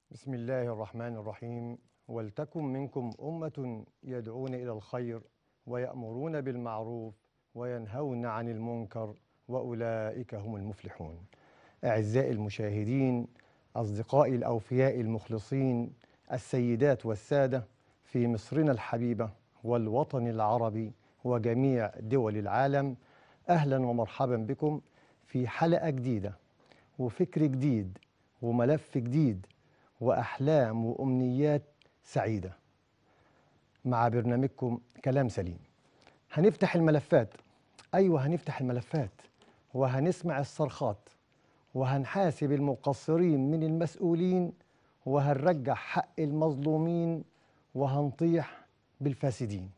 بسم الله الرحمن الرحيم ولتكن منكم أمة يدعون إلى الخير ويأمرون بالمعروف وينهون عن المنكر وأولئك هم المفلحون أعزائي المشاهدين أصدقائي الأوفياء المخلصين السيدات والسادة في مصرنا الحبيبة والوطن العربي وجميع دول العالم أهلا ومرحبا بكم في حلقة جديدة وفكر جديد وملف جديد وأحلام وأمنيات سعيدة مع برنامجكم كلام سليم هنفتح الملفات أيوة هنفتح الملفات وهنسمع الصرخات وهنحاسب المقصرين من المسؤولين وهنرجع حق المظلومين وهنطيح بالفاسدين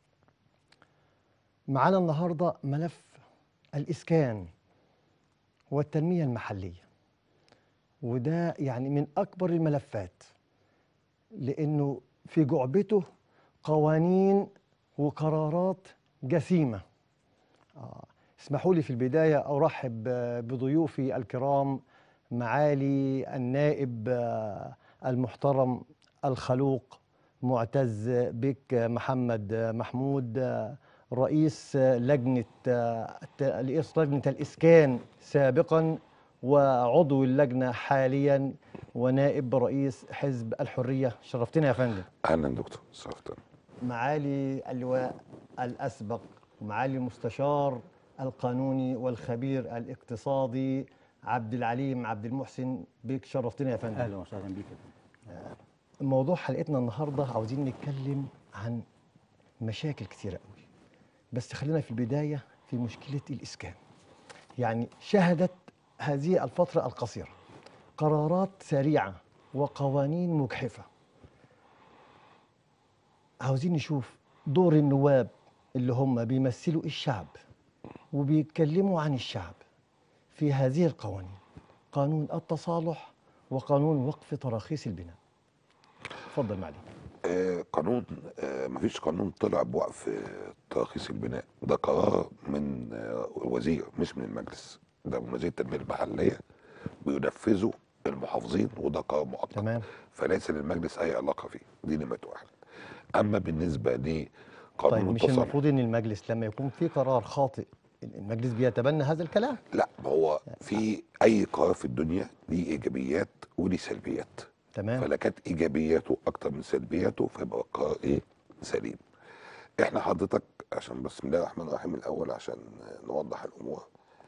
معانا النهاردة ملف الإسكان والتنمية المحلية وده يعني من أكبر الملفات لأنه في جعبته قوانين وقرارات جسيمة آه. اسمحوا لي في البداية أرحب آه، بضيوفي الكرام معالي النائب آه، المحترم الخلوق معتز بك آه، محمد آه، محمود آه، رئيس آه، لجنة آه، الت- رئيس لجنة الإسكان سابقا وعضو اللجنة حاليا ونائب رئيس حزب الحرية شرفتنا يا فندم اهلا دكتور شرفتنا معالي اللواء الأسبق معالي المستشار القانوني والخبير الاقتصادي عبد العليم عبد المحسن بك شرفتنا يا فندم اهلا وسهلا بيك موضوع حلقتنا النهارده عاوزين نتكلم عن مشاكل كثيرة قوي بس خلينا في البداية في مشكلة الإسكان يعني شهدت هذه الفترة القصيرة قرارات سريعة وقوانين مجحفة عاوزين نشوف دور النواب اللي هم بيمثلوا الشعب وبيتكلموا عن الشعب في هذه القوانين قانون التصالح وقانون وقف تراخيص البناء اتفضل معلم آه قانون آه مفيش قانون طلع بوقف آه، تراخيص البناء ده قرار من آه الوزير مش من المجلس ده من وزير التنميه المحليه بينفذه المحافظين وده قرار مؤقت تمام فليس للمجلس اي علاقه فيه دي نمره واحد اما بالنسبه لقانون طيب مش التصالح المفروض ان المجلس لما يكون في قرار خاطئ المجلس بيتبنى هذا الكلام لا ما هو في اي قرار في الدنيا ليه ايجابيات وليه سلبيات تمام فلا كانت ايجابياته اكتر من سلبياته فيبقى القرار ايه سليم احنا حضرتك عشان بسم الله الرحمن الرحيم الاول عشان نوضح الامور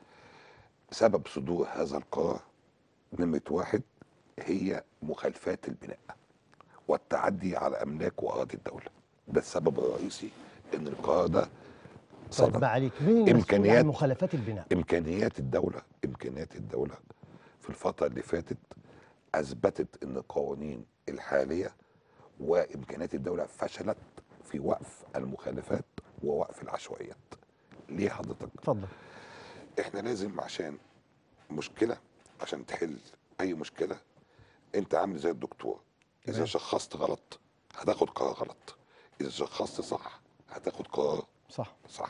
سبب صدور هذا القرار نمرة واحد هي مخالفات البناء والتعدي على املاك واراضي الدوله ده السبب الرئيسي ان القرار ده طيب صدر ما عليك مين المسؤول إمكانيات- عن مخالفات البناء امكانيات الدوله امكانيات الدوله في الفتره اللي فاتت اثبتت ان القوانين الحاليه وامكانيات الدوله فشلت في وقف المخالفات ووقف العشوائيات ليه حضرتك اتفضل احنا لازم عشان مشكله عشان تحل اي مشكله انت عامل زي الدكتور اذا تمام. شخصت غلط هتاخد قرار غلط اذا شخصت صح هتاخد قرار صح صح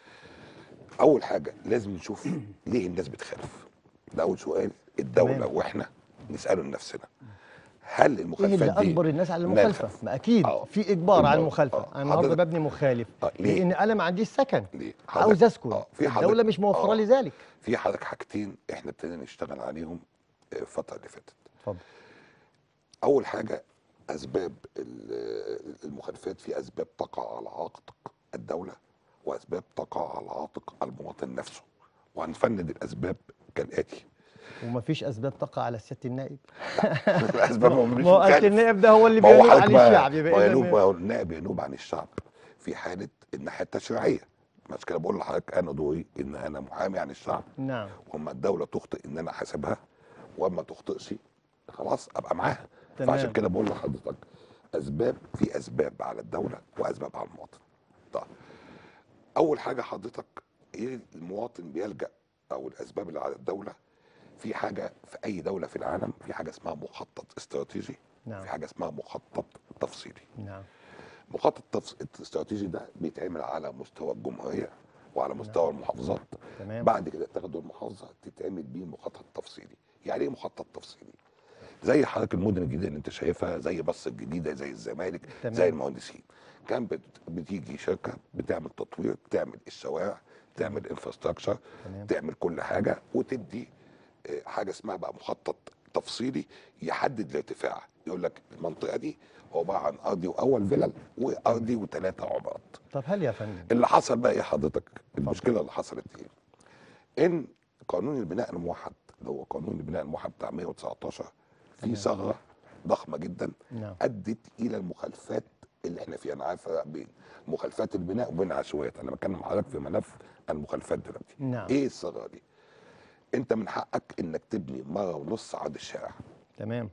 اول حاجه لازم نشوف ليه الناس بتخالف ده اول سؤال الدوله تمام. واحنا نساله لنفسنا هل ايه المخالفات اللي دي اجبر الناس على مالها؟ المخالفه ما اكيد آه. في اجبار على إجبار. المخالفه آه. انا النهارده حضرتك- ببني مخالف آه. ليه؟ لان انا ما عنديش سكن ليه عاوز حضرتك- اسكن آه. في الدوله حضرتك- مش موفره آه. لي ذلك في حضرتك حاجتين احنا ابتدينا نشتغل عليهم آه، الفتره اللي فاتت اتفضل اول حاجه اسباب ال- المخالفات في اسباب تقع على عاتق الدوله واسباب تقع على عاتق المواطن نفسه وهنفند الاسباب كالاتي ومفيش اسباب تقع على سياده النائب الاسباب هو مش ما هو أصل مخالف. النائب ده هو اللي ما هو بينوب حضرتك عليه بقى- الشعب ما يبقى هو إذا ينوب ما- ما هو النائب ينوب عن الشعب في حاله الناحيه التشريعيه مش كده بقول لحضرتك انا دوري ان انا محامي عن الشعب نعم واما الدوله تخطئ ان انا احاسبها واما تخطئش خلاص ابقى معاها تمام. فعشان كده بقول لحضرتك اسباب في اسباب على الدوله واسباب على المواطن طيب اول حاجه حضرتك ايه المواطن بيلجا او الاسباب اللي على الدوله في حاجه في اي دوله في العالم في حاجه اسمها مخطط استراتيجي نعم. في حاجه اسمها مخطط تفصيلي نعم مخطط التفص- الاستراتيجي ده بيتعمل على مستوى الجمهوريه وعلى مستوى المحافظات تمام بعد كده تاخدوا المحافظه تتعمل بيه مخطط تفصيلي يعني ايه مخطط تفصيلي زي حضرتك المدن الجديده اللي انت شايفها زي مصر الجديده زي الزمالك تمام. زي المهندسين كان بت- بتيجي شركه بتعمل تطوير بتعمل الشوارع تعمل انفراستراكشر تمام. تعمل كل حاجه وتدي آه، حاجه اسمها بقى مخطط تفصيلي يحدد الارتفاع يقول لك المنطقه دي عباره عن ارضي واول فيلل وارضي وثلاثه عمارات طب هل يا فندم اللي حصل بقى ايه حضرتك المشكله اللي حصلت ايه ان قانون البناء الموحد اللي هو قانون البناء الموحد بتاع 119 في ثغره ضخمه جدا نعم ادت الى المخالفات اللي احنا فيها انا عارف أفرق بين مخالفات البناء وبين العشوائيات انا بتكلم حضرتك في ملف المخالفات دلوقتي نعم ايه الثغره دي انت من حقك انك تبني مره ونص عرض الشارع تمام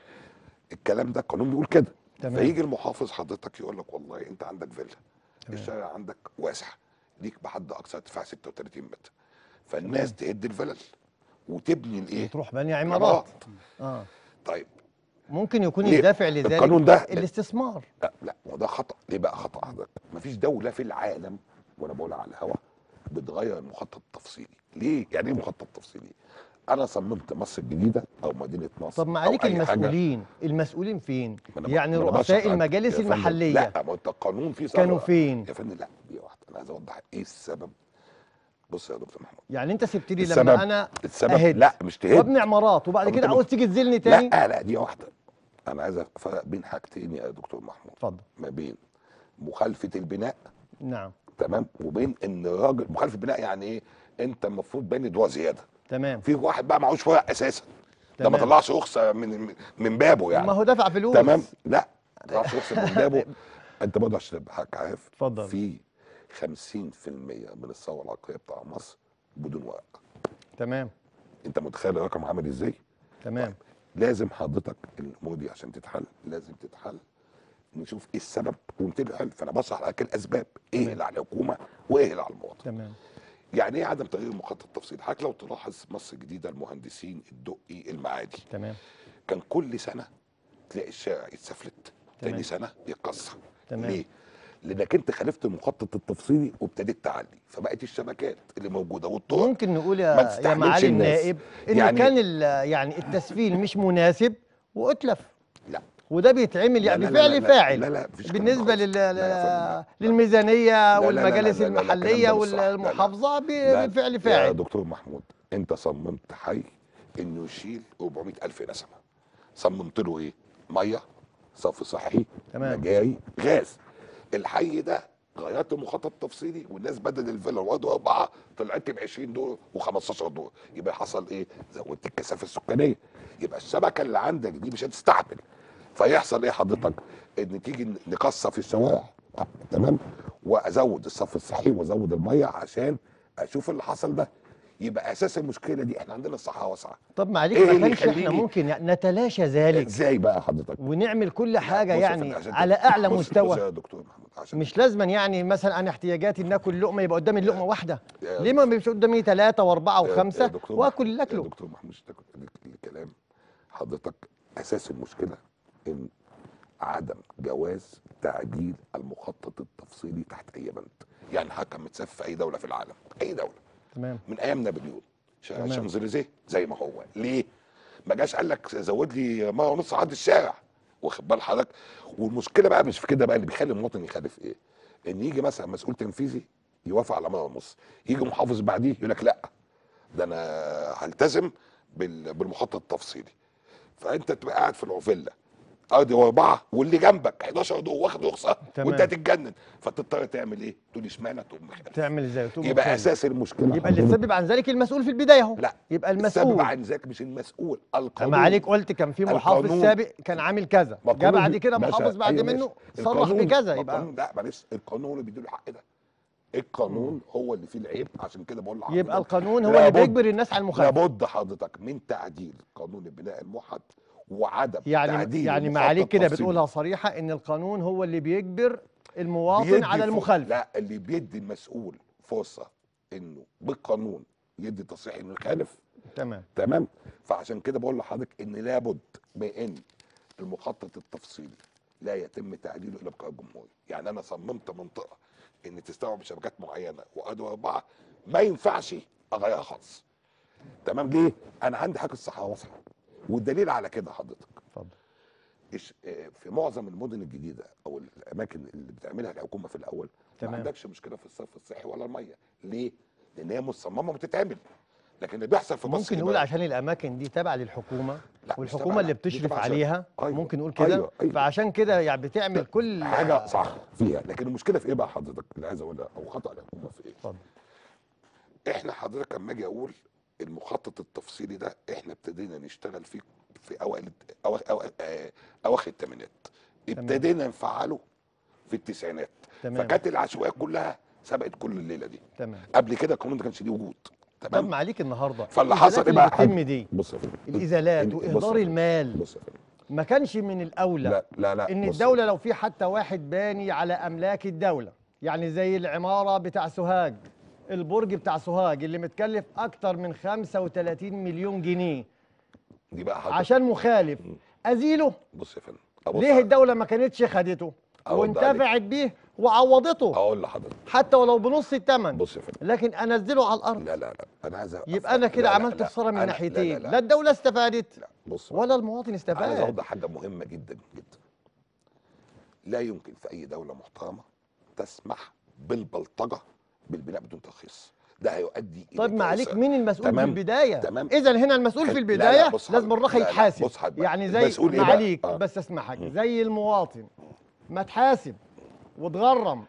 الكلام ده القانون بيقول كده تمام. فيجي المحافظ حضرتك يقول لك والله انت عندك فيلا تمام. الشارع عندك واسع ليك بحد اقصى ارتفاع 36 متر فالناس تهد الفلل وتبني الايه تروح بني عمارات اه طيب ممكن يكون ليه؟ الدافع لذلك القانون ده- الاستثمار لا لا وده خطا ليه بقى خطا حضرتك مفيش دوله في العالم وانا بقول على الهوا بتغير المخطط التفصيلي ليه يعني ايه مخطط تفصيلي انا صممت مصر الجديده او مدينه نصر طب ما أو عليك أي حاجة. المسؤولين المسؤولين فين ما أنا- يعني ما أنا رؤساء بشرح. المجالس يا فندم، المحليه لا ما انت القانون فيه كانوا ثغرة. فين يا فندم لا دي واحده انا عايز اوضح ايه السبب بص يا دكتور محمود يعني انت سبت لي السبب لما انا السبب أهد لا مش تهد وابني عمارات وبعد طب كده أنت عاوز تيجي تزلني تاني لا لا دي واحده انا عايز افرق بين حاجتين يا دكتور محمود اتفضل ما بين مخالفه البناء نعم تمام وبين ان الراجل مخالفه البناء يعني ايه انت المفروض باني ادوار زياده تمام في واحد بقى معهوش ورق اساسا ده ما تمام. طلعش رخصه من من- من بابه يعني ما هو دفع فلوس تمام لا ما طلعش رخصه من بابه انت برضه عشان تبقى حضرتك عارف اتفضل. في 50% من الثروه العقاريه بتاع مصر بدون ورق تمام انت متخيل الرقم عامل ازاي؟ تمام لازم حضرتك الامور دي عشان تتحل لازم تتحل نشوف ايه السبب ونبتدي نحل فانا بشرح لك الاسباب ايه اللي على الحكومه وايه اللي على المواطن تمام يعني ايه عدم تغيير المخطط التفصيلي حضرتك لو تلاحظ مصر الجديده المهندسين الدقي المعادي تمام كان كل سنه تلاقي الشارع يتسفلت تمام. تاني سنه يتكسر تمام. ليه؟ لانك انت خالفت المخطط التفصيلي وابتديت تعلي فبقت الشبكات اللي موجوده والطرق ممكن نقول ما يا يا تستحملش معالي الناس. النائب انه يعني- كان ال- يعني التسفيل مش مناسب واتلف لا وده بيتعمل يعني لا لا لا بفعل لا فاعل لا لا مفيش الكلام بالنسبه ده خالص. لل... لا يا فندم، لا. للميزانيه لا لا والمجالس لا لا لا، الكلام المحليه ده مش صح. لا لا. والمحافظه ب- لا، بفعل يا فاعل دكتور محمود انت صممت حي انه يشيل 400 الف نسمه صممت له ايه ميه صرف صحي تمام. مجاري غاز الحي ده غيرت المخطط التفصيلي والناس بدل الفيلا الواد اربعه طلعت ب 20 دور و15 دور يبقى حصل ايه؟ زودت الكثافه السكانيه يبقى الشبكه اللي عندك دي مش هتستحمل فيحصل ايه حضرتك؟ ان تيجي نكسر في الشوارع تمام؟ وازود الصف الصحي وازود الميه عشان اشوف اللي حصل ده يبقى اساس المشكله دي احنا عندنا الصحه واسعه طب معلش إيه ما اللي كانش احنا يخليني- ممكن يعني نتلاشى ذلك ازاي بقى حضرتك؟ ونعمل كل حاجه بص يا يعني فندم، عشان على تبقى- اعلى بص- بص مستوى يا دكتور محمود عشان مش لازما يعني مثلا انا احتياجاتي ان اكل لقمه يبقى قدامي اللقمه واحده يا ليه ما بيبقاش قدامي ثلاثه واربعه يا- يا وخمسه دكتور واكل يا الاكله دكتور محمود مش تاكل الكلام حضرتك اساس المشكله ان عدم جواز تعديل المخطط التفصيلي تحت اي بند يعني حكم متسف في اي دوله في العالم اي دوله تمام من ايام نابليون شارع تمام. شانزليزيه زي ما هو ليه ما جاش قال لك زود لي مره ونص عرض الشارع واخد بال حضرتك والمشكله بقى مش في كده بقى اللي بيخلي المواطن يخالف ايه ان يجي مثلا مسؤول تنفيذي يوافق على مره ونص يجي محافظ بعديه يقول لك لا ده انا هلتزم بال- بالمخطط التفصيلي فانت تبقى قاعد في العفله ارضي واربعه واللي جنبك 11 دور واخد رخصه تمام. وانت هتتجنن فتضطر تعمل ايه؟ تقول اشمعنى تقوم مخالف تعمل ازاي تقوم يبقى مخالف. اساس المشكله يبقى اللي حضرتك- تسبب عن ذلك المسؤول في البدايه اهو لا يبقى السبب المسؤول عن ذاك مش المسؤول القانون اما عليك قلت كان في محافظ القانون- سابق كان عامل كذا ما جاء القانون بعد بي- كده باشا، محافظ بعد أيوة منه ماشي. صرح القانون- بكذا ما يبقى القانون لا معلش القانون اللي بيديله الحق ده القانون هو اللي فيه العيب عشان كده بقول لحضرتك يبقى القانون هو اللي لابد- بيجبر الناس على المخالفه لابد حضرتك من تعديل قانون البناء الموحد وعدم يعني تعديل يعني المخطط معاليك كده التفصيلي. بتقولها صريحه ان القانون هو اللي بيجبر المواطن بيدي على فوق- المخالفه لا اللي بيدي المسؤول فرصه انه بالقانون يدي تصريح انه يخالف تمام تمام فعشان كده بقول لحضرتك ان لابد من ان المخطط التفصيلي لا يتم تعديله الا بقرار جمهوري يعني انا صممت منطقه ان تستوعب شبكات معينه وادي اربعه ما ينفعش اغيرها خالص تمام ليه انا عندي حاجه الصحه واسعه والدليل على كده حضرتك اتفضل إيش- آه، في معظم المدن الجديده او الاماكن اللي بتعملها الحكومه في الاول تمام. ما عندكش مشكله في الصرف الصحي ولا الميه ليه لان هي مصممه وتتعمل لكن اللي بيحصل في مصر ممكن إيه نقول بقى؟ عشان الاماكن دي تابعه للحكومه لا، مش والحكومه تابعة، اللي لا، دي بتشرف تابعة عشان- عليها أيوة، ممكن نقول كده أيوة، أيوة. فعشان كده يعني بتعمل كل حاجه صح فيها لكن المشكله في ايه بقى حضرتك اللي عايز اقولها او خطا الحكومه في ايه اتفضل احنا حضرتك لما اجي اقول المخطط التفصيلي ده احنا ابتدينا نشتغل فيه في اوائل أو أو آه، اواخر الثمانينات ابتدينا نفعله في التسعينات تمام. فكانت العشوائيات كلها سبقت كل الليله دي تمام قبل كده القانون ده كانش ليه وجود طب تمام معاليك النهارده فاللي الإزالات حصل ايه اللي بقى بتتم حاج؟ دي بص يا فندم الازالات بص يا واهدار فندم. المال بص يا فندم ما كانش من الاولى لا لا لا ان بص. الدوله لو في حتى واحد باني على املاك الدوله يعني زي العماره بتاع سوهاج البرج بتاع سوهاج اللي متكلف اكتر من 35 مليون جنيه دي بقى حضرتك عشان مخالف ازيله بص يا فندم أبص ليه على- الدوله ما كانتش خدته أرد وانتفعت بيه وعوضته اقول لحضرتك حتى ولو بنص الثمن بص يا فندم لكن انزله على الارض لا لا لا انا عايز أفهم. يبقى انا كده لا، لا، عملت لا. خساره من أنا- ناحيتين لا, لا, لا لا. الدوله استفادت لا. بص ولا المواطن عايز استفاد اوضح حاجه مهمه جدا جدا لا يمكن في اي دوله محترمه تسمح بالبلطجه بالبناء بدون ترخيص ده هيؤدي الى طيب ما عليك كارثة. مين المسؤول تمام، في البدايه تمام. اذا هنا المسؤول في لا، لا، البدايه بص لازم حضرتك. الرخى لا، لا، يتحاسب بص حضرتك. يعني زي المسؤول إيه ما بقى؟ عليك آه. بس اسمحك زي المواطن ما تحاسب وتغرم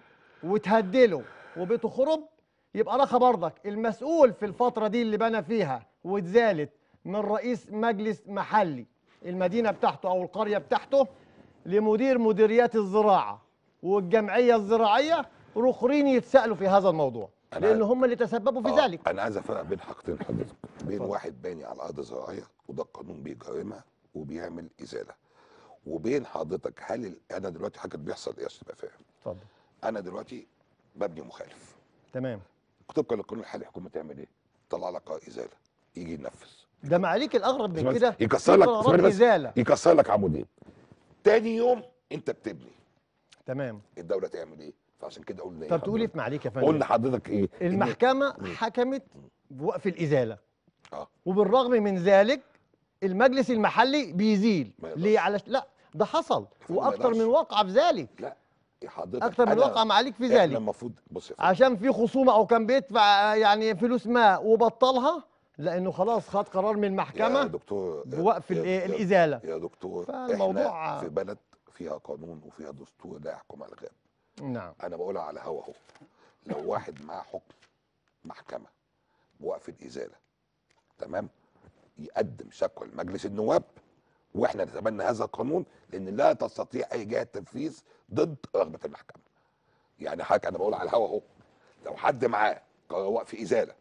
وتهدله وبتخرب يبقى رخى برضك المسؤول في الفتره دي اللي بنى فيها واتزالت من رئيس مجلس محلي المدينه بتاعته او القريه بتاعته لمدير مديريات الزراعه والجمعيه الزراعيه رخرين يتسالوا في هذا الموضوع أنا- لان هم اللي تسببوا في آه، ذلك انا عايز افرق بين حاجتين حضرتك بين اتفضل. واحد باني على ارض زراعيه وده القانون بيجرمها وبيعمل ازاله وبين حضرتك هل ال- انا دلوقتي حاجه بيحصل ايه عشان تبقى فاهم اتفضل انا دلوقتي ببني مخالف تمام طبقا للقانون الحالي الحكومه تعمل ايه؟ تطلع لك قرار ازاله يجي ينفذ ده معاليك الاغرب من بس- كده يكسر في لك قرارات ثواني بس. ازاله يكسر لك عمودين تاني يوم انت بتبني تمام الدوله تعمل ايه؟ فعشان كده قلنا ايه طب تقول ايه حضرتك؟ في معاليك يا فندم قلنا حضرتك ايه؟ إن- المحكمه حكمت بوقف الازاله اه وبالرغم من ذلك المجلس المحلي بيزيل ما يقدرش. ليه على لا ده حصل فندم ما واكتر يقدرش. من واقعه في ذلك لا يا حضرتك اكتر من أنا- واقعه معاليك في احنا ذلك المفروض بص يا فندم عشان في خصومه او كان بيدفع يعني فلوس ما وبطلها لانه خلاص خد قرار من يا المحكمه دكتور بوقف يا- الإيه؟ يا- الازاله يا دكتور فالموضوع- احنا في بلد فيها قانون وفيها دستور لا يحكم على الغاب نعم انا بقولها على هوا اهو لو واحد معاه حكم محكمه بوقف الازاله تمام يقدم شكوى لمجلس النواب واحنا نتبنى هذا القانون لان لا تستطيع اي جهه تنفيذ ضد رغبه المحكمه يعني حضرتك انا بقول على الهوا اهو لو حد معاه قرار وقف ازاله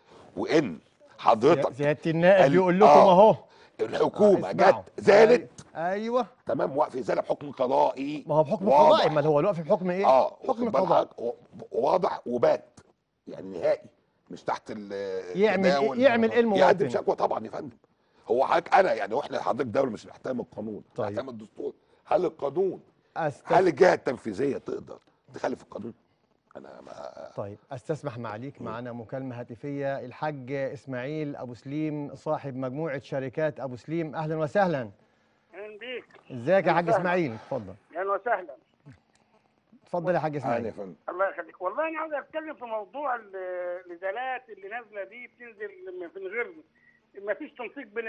وان حضرتك سياده النائب ال- يقول لكم آه. اهو الحكومه اسمعوا. جت زالت ايوه تمام وقف ازاله بحكم قضائي ما هو بحكم واضح. قضائي ما هو الوقف بحكم ايه؟ اه حكم واخد بال قضائي حضرتك؟ و- واضح وبات يعني نهائي مش تحت ال يعمل إيه- التداول. يعمل إيه المواطن؟ يقدم شكوى طبعا يا فندم هو حضرتك انا يعني واحنا حضرتك دوله مش بنحترم القانون طيب. بنحترم الدستور هل القانون أستف... هل الجهه التنفيذيه تقدر تخالف القانون؟ انا ما طيب استسمح معاليك معنا مكالمه هاتفيه الحاج اسماعيل ابو سليم صاحب مجموعه شركات ابو سليم اهلا وسهلا اهلا بيك ازيك يا حاج وسهلا. اسماعيل اتفضل اهلا وسهلا اتفضل يا حاج اهلا يا اسماعيل فندم الله يخليك والله انا عاوز اتكلم في موضوع ال- الازالات اللي نازله دي بتنزل من غير ما فيش تنسيق بين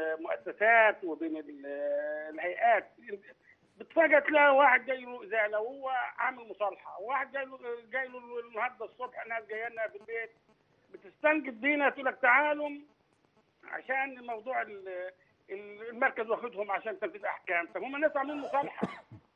المؤسسات وبين ال- الهيئات بتفاجئ تلاقي واحد جاي له ازاله وهو عامل مصالحه وواحد جاي له جاي له النهارده الصبح ناس جايه لنا في البيت بتستنجد بينا تقول لك تعالوا عشان الموضوع ال- ال- المركز واخدهم عشان تنفيذ احكام طب هم الناس عاملين مصالحه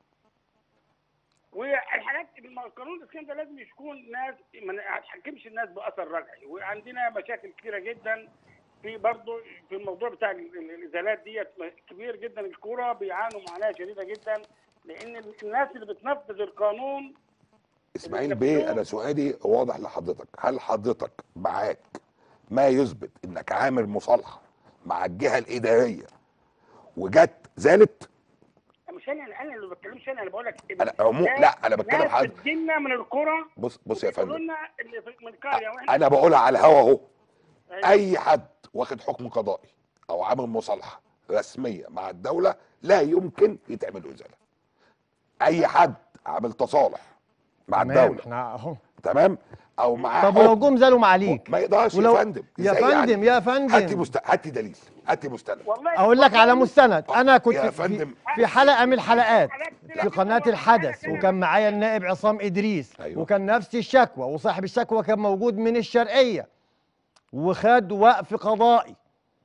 والحاجات القانون الاسكان ده لازم يكون ناس ما نحكمش الناس باثر رجعي وعندنا مشاكل كتيره جدا في برضه في الموضوع بتاع ال- ال- الازالات ديت كبير جدا الكوره بيعانوا معاناه شديده جدا لان ال- الناس اللي بتنفذ القانون اسماعيل الدكتور- بيه انا سؤالي واضح لحضرتك هل حضرتك معاك ما يثبت انك عامل مصالحه مع الجهه الاداريه وجت زالت مش انا انا اللي بتكلمش انا انا بقول لك انا عمو لا انا بتكلم ناس حضرتك بتجيلنا من القرى بص بص يا وبيقولوا فندم لنا اللي في- من القريه واحنا انا بقولها على الهوا اهو أيوة. اي حد واخد حكم قضائي او عامل مصالحه رسميه مع الدوله لا يمكن يتعمل له ازاله اي حد عامل تصالح مع تمام الدوله احنا اهو تمام او معاه طب ولو حكم جم زالوا معاليك ما يقدرش ولو- يا فندم يا إزاي يعني؟ فندم يا هاتي فندم مست... هاتي دليل هاتي مستند والله اقول لك على مستند انا كنت يا في, فندم. في حلقه من الحلقات في قناه الحدث وكان معايا النائب عصام ادريس أيوة. وكان نفس الشكوى وصاحب الشكوى كان موجود من الشرقيه وخد وقف قضائي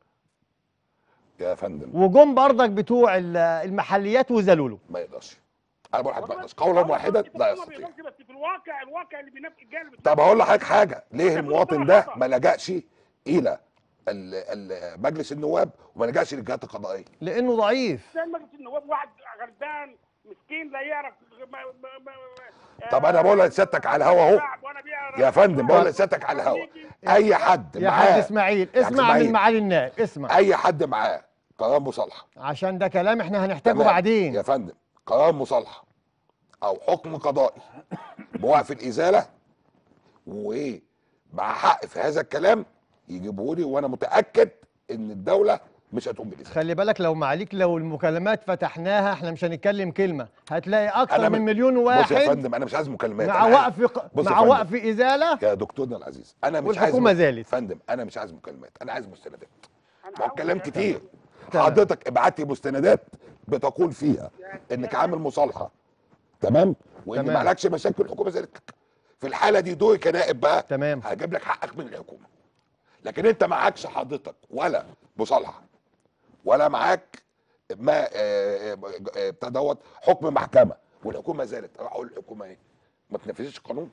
يا فندم وجم برضك بتوع ال- المحليات وزالوا له ما يقدرش انا بقول لحضرتك ما يقدرش قولا واحدا لا ما يستطيع بيقدرش، بس في الواقع الواقع اللي بينافق الجانب طب هقول لحضرتك حاجه ليه المواطن ده ما لجاش الى ال- ال- مجلس النواب وما لجاش للجهات القضائيه لانه ضعيف زي مجلس النواب واحد غلبان مسكين لا يعرف ما ما ما طب أنا بقول لسيادتك على الهوا أهو. وأنا بيعرف- يا فندم بقول لسيادتك على الهوا اي حد يا حاج معاه اسماعيل يا حاج اسمع إسماعيل. من معالي النائب اسمع اي حد معاه قرار مصالحه عشان ده كلام احنا هنحتاجه تمام. بعدين يا فندم قرار مصالحه او حكم قضائي بوقف الازاله وايه مع حق في هذا الكلام يجيبه لي وانا متاكد ان الدوله مش هتقوم بالازاله خلي بالك لو معاليك لو المكالمات فتحناها احنا مش هنتكلم كلمه هتلاقي اكثر أنا من من- مليون بص يا واحد فندم انا مش عايز مكالمات مع أنا عايز- وقف ق- بص يا مع فندم. وقف ازاله يا دكتورنا العزيز انا مش والحكومة عايز زالت. فندم انا مش عايز مكالمات انا عايز مستندات أنا ما هو عاوز- كلام كتير تمام. حضرتك ابعت لي مستندات بتقول فيها انك عامل مصالحه تمام وان تمام. ما عليكش مشاكل الحكومه زالت في الحاله دي دوري كنائب بقى تمام. هجيب لك حقك من الحكومه لكن انت معكش حضرتك ولا مصالحه ولا معاك ما آه، آه، آه، بتاع دوت حكم محكمه والحكومه زالت اروح اقول للحكومه ايه ما تنفذش القانون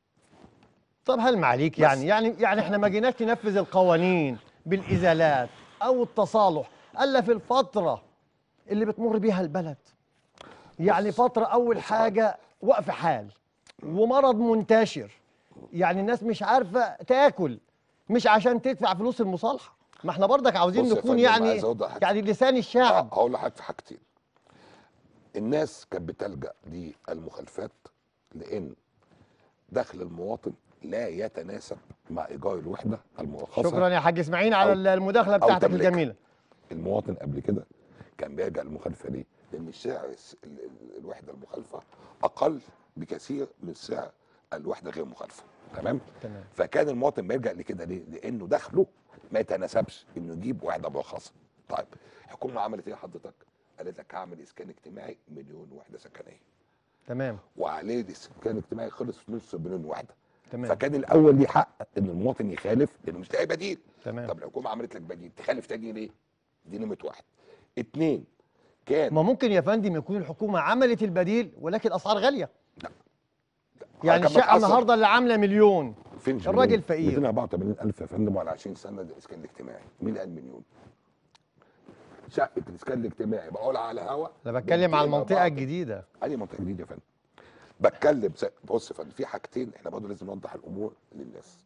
طب هل معاليك بس. يعني يعني يعني احنا ما جيناش ننفذ القوانين بالازالات او التصالح الا في الفتره اللي بتمر بيها البلد يعني بص- فتره اول بص حاجه وقف حال ومرض منتشر يعني الناس مش عارفه تاكل مش عشان تدفع فلوس المصالحه ما احنا برضك عاوزين بص يا نكون فندم، يعني عايز أوضح حاجة. يعني لسان الشعب آه، هقول لحضرتك في حاجتين الناس كانت بتلجا للمخالفات لان دخل المواطن لا يتناسب مع ايجار الوحده المرخصه شكرا يا حاج اسماعيل على أو- المداخله أو بتاعتك تملكها. الجميله المواطن قبل كده كان بيلجا للمخالفه ليه؟ لان سعر الس- ال- ال- الوحده المخالفه اقل بكثير من سعر الوحده غير مخالفه تمام؟ تمام فكان المواطن بيلجا لكده ليه؟ لانه دخله ما يتناسبش انه يجيب وحده مرخصه. طيب الحكومه عملت ايه حضرتك؟ قالت لك هعمل اسكان اجتماعي مليون وحده سكنيه تمام وعليه الاسكان الاجتماعي خلص في نص مليون وحده. تمام فكان الاول ليه حق ان المواطن يخالف لانه مش لاقي بديل. تمام طب الحكومه عملت لك بديل تخالف تاني ليه؟ دي نمره واحد. اتنين كان ما ممكن يا فندم يكون الحكومه عملت البديل ولكن الاسعار غاليه لا. يعني كان الشقه متأثر. النهارده اللي عامله مليون فين الراجل فقير. 284000 يا فندم وعلى 20 سنه ده الاسكان الاجتماعي مين قال مليون؟ شقه الاسكان الاجتماعي بقولها على الهوا انا بتكلم على المنطقه 240. الجديده اي منطقه جديده يا فندم بتكلم س- بص يا فندم في حاجتين احنا برضه لازم نوضح الامور للناس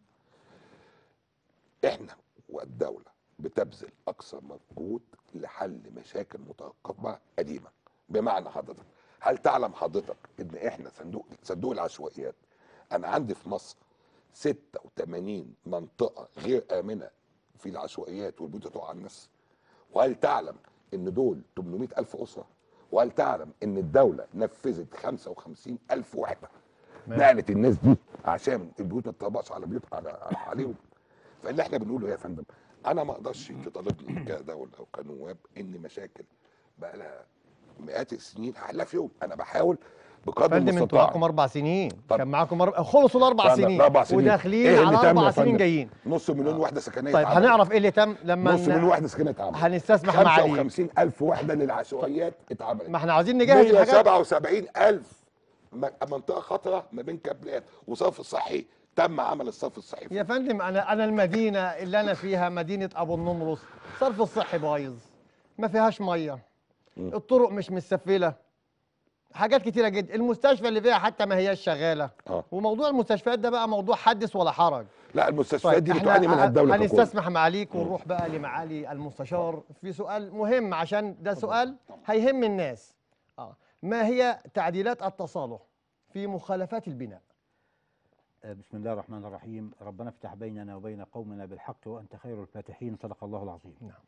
احنا والدوله بتبذل اقصى مجهود لحل مشاكل مترقبه قديمه بمعنى حضرتك هل تعلم حضرتك ان احنا صندوق صندوق العشوائيات انا عندي في مصر 86 منطقه غير امنه في العشوائيات والبيوت تقع على الناس وهل تعلم ان دول 800 الف اسره وهل تعلم ان الدوله نفذت 55 الف وحده تمام. نقلت الناس دي عشان البيوت ما تطبقش على بيوت على على- عليهم فاللي احنا بنقوله يا فندم انا ما اقدرش تطالبني كدوله او كنواب ان مشاكل بقى لها مئات السنين هحلها في يوم انا بحاول بقدر فندم انتوا المستطاع معاكم اربع سنين طب- كان معاكم أربع... خلصوا الاربع فعلا، سنين أربع سنين. وداخلين إيه اللي على تم يا اربع سنين فندم؟ جايين نص مليون وحده سكنيه طيب اتعملت. هنعرف ايه اللي تم لما نص مليون ن... وحده سكنيه اتعملت هنستسمح معالي 55 الف وحده للعشوائيات اتعملت ما احنا عاوزين نجهز الحاجات 177 الف منطقه خطره ما بين كابلات وصرف الصحي تم عمل الصرف الصحي يا فندم انا انا المدينه اللي انا فيها مدينه ابو النمرس صرف الصحي بايظ ما فيهاش ميه مم. الطرق مش متسفله حاجات كتيره جدا المستشفى اللي فيها حتى ما هياش شغاله اه وموضوع المستشفيات ده بقى موضوع حدث ولا حرج لا المستشفيات دي إحنا بتعاني منها الدوله ككل هنستسمح معاليك ونروح بقى لمعالي المستشار في سؤال مهم عشان ده سؤال هيهم الناس اه ما هي تعديلات التصالح في مخالفات البناء آه، بسم الله الرحمن الرحيم ربنا افتح بيننا وبين قومنا بالحق وأنت خير الفاتحين صدق الله العظيم نعم.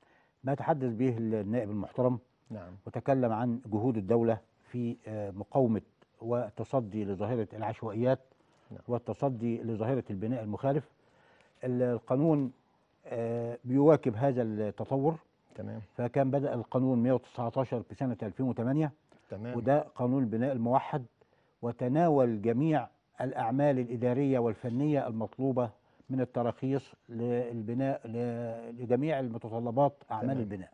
ما تحدث به النائب المحترم نعم وتكلم عن جهود الدولة في آه، مقاومة والتصدي لظاهرة العشوائيات نعم. والتصدي لظاهرة البناء المخالف ال- القانون آه، بيواكب هذا التطور تمام فكان بدأ القانون 119 في سنة 2008 تمام وده قانون البناء الموحد وتناول جميع الأعمال الإدارية والفنية المطلوبة من التراخيص للبناء ل- لجميع المتطلبات أعمال تمام. البناء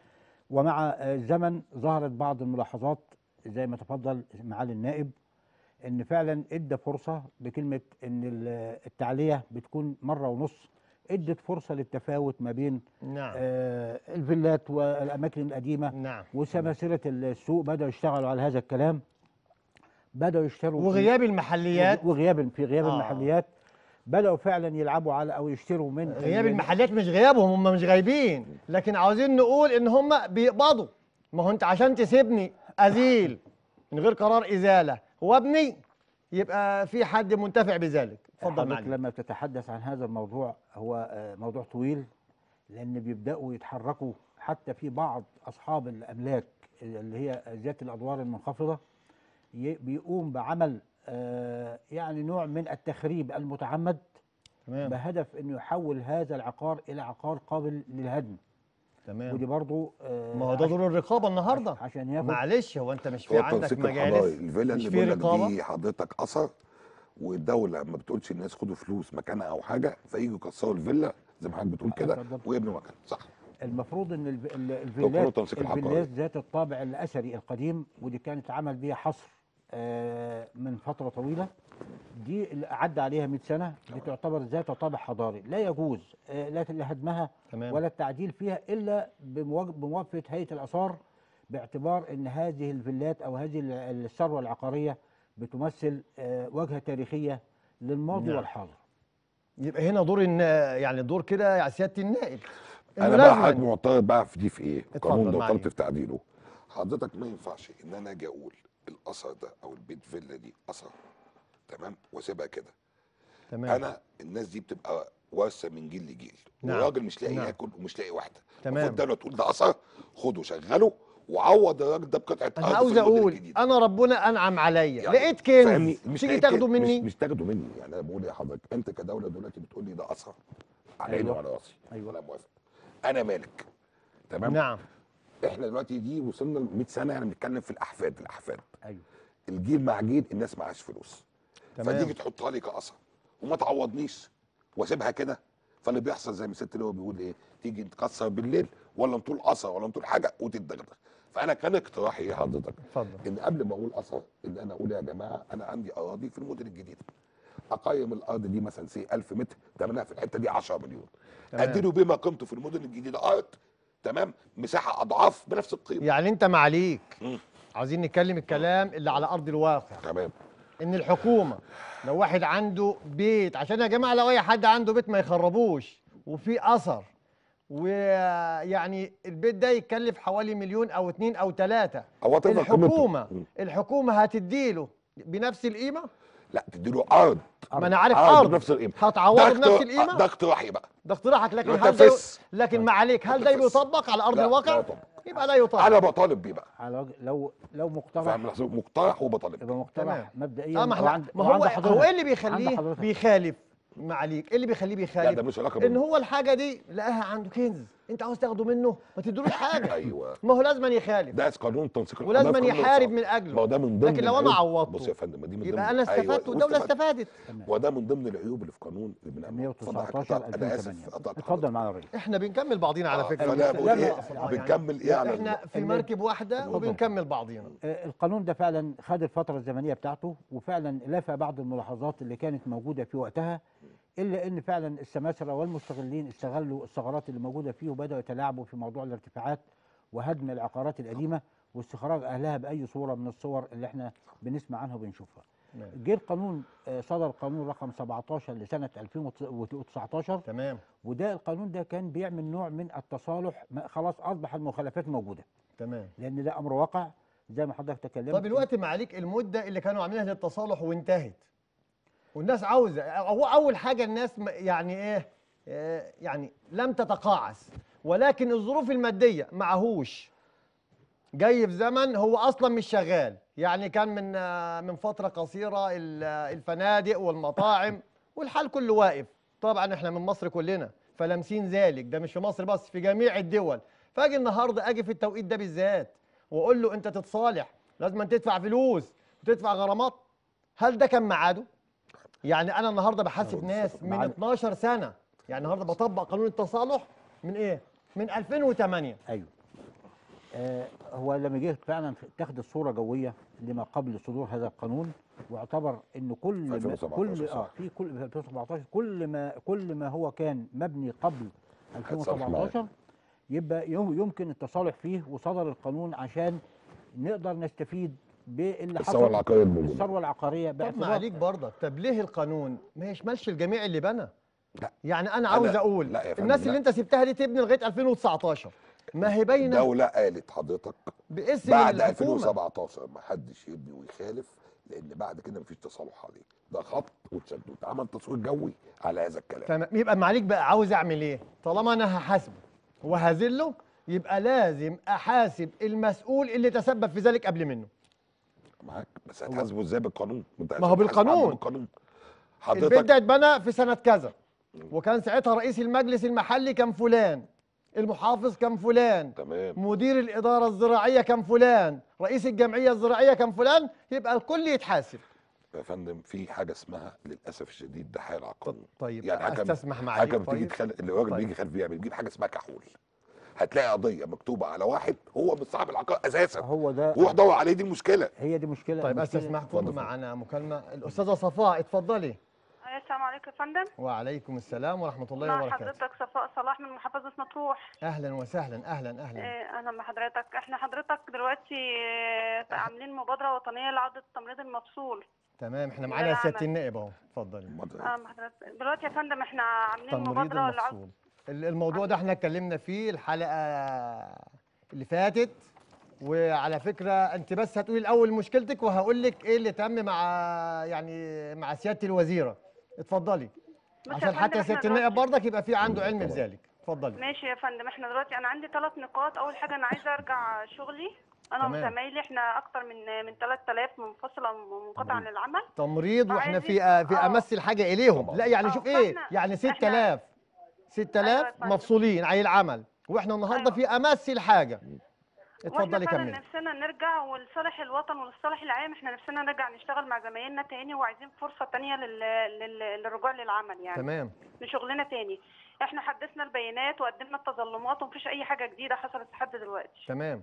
ومع الزمن ظهرت بعض الملاحظات زي ما تفضل معالي النائب ان فعلا ادى فرصه بكلمه ان ال- التعليه بتكون مره ونص ادت فرصه للتفاوت ما بين نعم آه الفيلات والاماكن القديمه نعم وسماسرة السوق بدأوا يشتغلوا على هذا الكلام بدأوا يشتروا في- وغياب المحليات وغياب في غياب آه. آه. المحليات بدأوا فعلا يلعبوا على أو يشتروا من غياب ال- المحلات مش غيابهم هم مش غايبين لكن عاوزين نقول ان هم بيقبضوا ما هو انت عشان تسيبني ازيل من غير قرار ازاله وابني يبقى في حد منتفع بذلك اتفضل حضرتك معلم لما بتتحدث عن هذا الموضوع هو آه، موضوع طويل لأن بيبدأوا يتحركوا حتى في بعض أصحاب الأملاك اللي هي ذات الأدوار المنخفضة ي- بيقوم بعمل آه، يعني نوع من التخريب المتعمد تمام بهدف انه يحول هذا العقار الى عقار قابل للهدم ودي تمام برضو آه، ما هو ده دور الرقابه النهارده عش- عشان ياخد معلش هو انت مش في هو عندك التنسيق الحضاري مجالس الفيلا مش اللي في بيقول لك رقابه دي حضرتك اثر والدوله ما بتقولش الناس خدوا فلوس مكانها او حاجه فييجوا يكسروا الفيلا زي ما حضرتك بتقول كده اتفضل. ويبنوا مكان صح المفروض ان الف- ال- قانون الفيلات التنسيق الحضاري. الفيلات ذات الطابع الاثري القديم ودي كانت عمل بيها حصر آه، من فتره طويله دي اللي عدى عليها 100 سنه دي تعتبر ذات طابع حضاري لا يجوز آه، لا لا هدمها تمام. ولا التعديل فيها الا بمواج- بموافقه هيئه الاثار باعتبار ان هذه الفيلات او هذه ال- الثروه العقاريه بتمثل آه، واجهه تاريخيه للماضي نعم. والحاضر يبقى هنا دور النا... يعني دور كده يا سياده النائب إنه انا بقى لازماً- حضرتك معترض بقى في دي في ايه؟ اتفضل القانون ده معالي. وطلبت في تعديله حضرتك ما ينفعش ان انا اجي اقول الاثر ده او البيت فيلا دي اثر تمام واسيبها كده تمام انا الناس دي بتبقى وارثه من جيل لجيل نعم. والراجل مش لاقي نعم. ياكل ومش لاقي واحده تمام. المفروض الدوله تقول ده اثر خده شغله وعوض الراجل ده بقطعه انا ارض عاوز في المدن اقول الجديدة. انا ربنا انعم عليا يعني لقيت فاهمني؟ كنز مش تيجي لاقي تاخده كنز- مني مش, مش تاخده مني يعني انا بقول يا حضرتك انت كدوله دلوقتي بتقول لي ده اثر على عيني أيوة. وعلى راسي أيوة. انا موافق انا مالك تمام نعم احنا دلوقتي دي وصلنا ل 100 سنه يعني بنتكلم في الاحفاد الاحفاد ايوه الجيل مع جيل الناس معاش فلوس تمام. فتيجي تحطها لي كاثر وما تعوضنيش واسيبها كده فاللي بيحصل زي ما الست اللي هو بيقول ايه تيجي تكسر بالليل ولا نطول اثر ولا نطول حاجه وتتدغدغ فانا كان اقتراحي ايه حضرتك اتفضل ان قبل ما اقول اثر ان انا اقول يا جماعه انا عندي اراضي في المدن الجديده اقيم الارض دي مثلا سي 1000 متر ثمنها في الحته دي 10 مليون تمام. اديله بما قيمته في المدن الجديده ارض تمام مساحه اضعاف بنفس القيمه يعني انت معليك مم. عاوزين نتكلم الكلام اللي على ارض الواقع تمام ان الحكومه لو واحد عنده بيت عشان يا جماعه لو اي حد عنده بيت ما يخربوش وفي اثر ويعني البيت ده يتكلف حوالي مليون او اتنين او تلاته هو تقدر قيمته. الحكومه مم. الحكومه هتديله بنفس القيمه لا تديله ارض ما انا عارف ارض ارض بنفس القيمه هتعوضه ده بنفس اقتراح- القيمه ده اقتراحي بقى ده اقتراحك لكن ما هل ده تنفذش. لكن ما عليك هل ده تنفذش. يطبق على ارض لا، لا الواقع يطبق. يبقى لا يطبق انا بطالب بيه بقى على وجه لو لو مقترح فاهم الحساب؟ مقترح وبطالب يبقى مقترح تمام. مبدئيا اه ما أو احنا عند- ما أو هو عند هو حضرتك. ايه اللي عند بيخليه حضرتك. بيخالف ما عليك ايه اللي بيخليه لا بيخالف ده مش علاقه ان منه. هو الحاجه دي لقاها عنده كنز انت عاوز تاخده منه ما تديلوش حاجه ايوه ما هو لازم يخالف ده قانون تنسيق ولازم القضاء في قانون يحارب الإنصاف. من ما هو اجله ده من ضمن لكن لو انا العيوب. عوضته بص يا فندم ما دي من ضمن يبقى انا استفدت أيوة، والدوله واستفدت. استفادت وده من ضمن العيوب اللي في قانون البناء اتفضل حضرتك. 119 انا اسف 2008 قطعت اتفضل حضرتك. معايا يا ريس احنا بنكمل بعضينا على آه، فكره فأنا بس- بقول لا، إيه؟ لا، آه، بنكمل إيه على احنا ال- في مركب واحده الوضع. وبنكمل بعضينا آه، القانون ده فعلا خد الفترة الزمنية بتاعته وفعلا لافى بعض الملاحظات اللي كانت موجودة في وقتها إلا إن فعلا السماسرة والمستغلين استغلوا الثغرات اللي موجودة فيه وبدأوا يتلاعبوا في موضوع الارتفاعات وهدم العقارات القديمة واستخراج أهلها بأي صورة من الصور اللي احنا بنسمع عنها وبنشوفها. نعم. جه القانون آه، صدر قانون رقم 17 لسنة 2019 تمام وده القانون ده كان بيعمل نوع من التصالح ما- خلاص أصبح المخالفات موجودة تمام لأن ده أمر واقع زي ما حضرتك تكلمت طب الوقت معاليك المده اللي كانوا عاملينها للتصالح وانتهت والناس عاوزه أو اول حاجه الناس م- يعني ايه آه، يعني لم تتقاعس ولكن الظروف الماديه معهوش جاي في زمن هو اصلا مش شغال يعني كان من آه، من فتره قصيره ال- آه، الفنادق والمطاعم والحال كله واقف طبعا احنا من مصر كلنا فلامسين ذلك ده مش في مصر بس في جميع الدول فاجي النهارده اجي في التوقيت ده بالذات واقول له انت تتصالح لازم أن تدفع فلوس وتدفع غرامات هل ده كان ميعاده يعني انا النهارده بحاسب ناس من معاد- 12 سنه يعني النهارده بطبق قانون التصالح من ايه من 2008 ايوه آه هو لما جه فعلا تاخد الصوره جويه لما قبل صدور هذا القانون واعتبر ان كل ما 2017 كل صح. اه في كل في 2017 كل ما كل ما هو كان مبني قبل هتصالح معاه. 2017 يبقى يم- يمكن التصالح فيه وصدر القانون عشان نقدر نستفيد باللي الثروه حصل العقاريه الموجوده الثروه العقاريه طب ما باعتبار عليك برضك طب ليه القانون ما يشملش الجميع اللي بنى لا. يعني انا عاوز أنا- اقول لا يا فندم، الناس لا. اللي انت سبتها دي تبني لغايه 2019 ما هي باينه الدوله قالت حضرتك باسم بعد الحكومه 2017 ما حدش يبني ويخالف لان بعد كده مفيش تصالح عليه ده خط وتشدد اتعمل تصوير جوي على هذا الكلام تمام يبقى معليك بقى عاوز اعمل ايه طالما انا هحاسبه وهذله يبقى لازم احاسب المسؤول اللي تسبب في ذلك قبل منه معاك بس هتحاسبه ازاي بالقانون انت ما هو هتحاسب عنه بالقانون. بالقانون البيت حضرتك ده اتبنى في سنه كذا وكان ساعتها رئيس المجلس المحلي كان فلان المحافظ كان فلان تمام مدير الإدارة الزراعية كان فلان رئيس الجمعية الزراعية كان فلان يبقى الكل يتحاسب يا فندم في حاجه اسمها للاسف الشديد ده حال على القانون طيب يعني حكم استسمح معاك حكم تيجي طيب تخل... الراجل طيب. بيجي خلف بيعمل بيجيب حاجه اسمها كحول هتلاقي قضيه مكتوبه على واحد هو مش صاحب العقار اساسا هو ده روح دور عليه دي المشكله هي دي مشكله طيب مشكلة- استسمحكم اتفضل. معنا مكالمة الأستاذة صفاء اتفضلي أيوة، السلام عليكم يا فندم وعليكم السلام ورحمة الله مع وبركاته حضرتك صفاء صلاح من محافظة مطروح أهلا وسهلا أهلا أهلا إيه، اهلا بحضرتك احنا حضرتك دلوقتي إيه، عاملين مبادرة وطنية لعودة التمريض المفصول تمام احنا لا، معانا لا، سيادة أنا- النائب أهو اتفضلي اه حضرتك دلوقتي يا فندم احنا عاملين تمريض مبادرة لعودة المفصول ال- الموضوع ده احنا اتكلمنا فيه الحلقة اللي فاتت وعلى فكرة انت بس هتقولي الأول مشكلتك وهقول لك ايه اللي تم مع يعني مع سيادة الوزيرة اتفضلي بص يا عشان فندم، حتى احنا سيادة النائب دلوقتي- برضك يبقى في عنده علم بذلك اتفضلي ماشي يا فندم احنا دلوقتي انا عندي ثلاث نقاط اول حاجة انا عايزة ارجع شغلي انا تمام. وزمايلي احنا اكتر من من 3000 منفصلة منقطع عن العمل تمريض واحنا عايزين- في في اه. امس الحاجه اليهم طبعا. لا يعني اه، شوف ايه فاحنا- يعني احنا- 6000 6000 ايوه يا فندم. مفصولين عن العمل واحنا النهارده ايوه. في امس الحاجه اتفضلي واحنا فعلا كملي نفسنا نرجع ولصالح الوطن ولصالح العام احنا نفسنا نرجع نشتغل مع زمايلنا تاني وعايزين فرصة تانية لل... لل... للرجوع للعمل يعني تمام لشغلنا تاني احنا حدثنا البيانات وقدمنا التظلمات ومفيش اي حاجة جديدة حصلت لحد دلوقتي تمام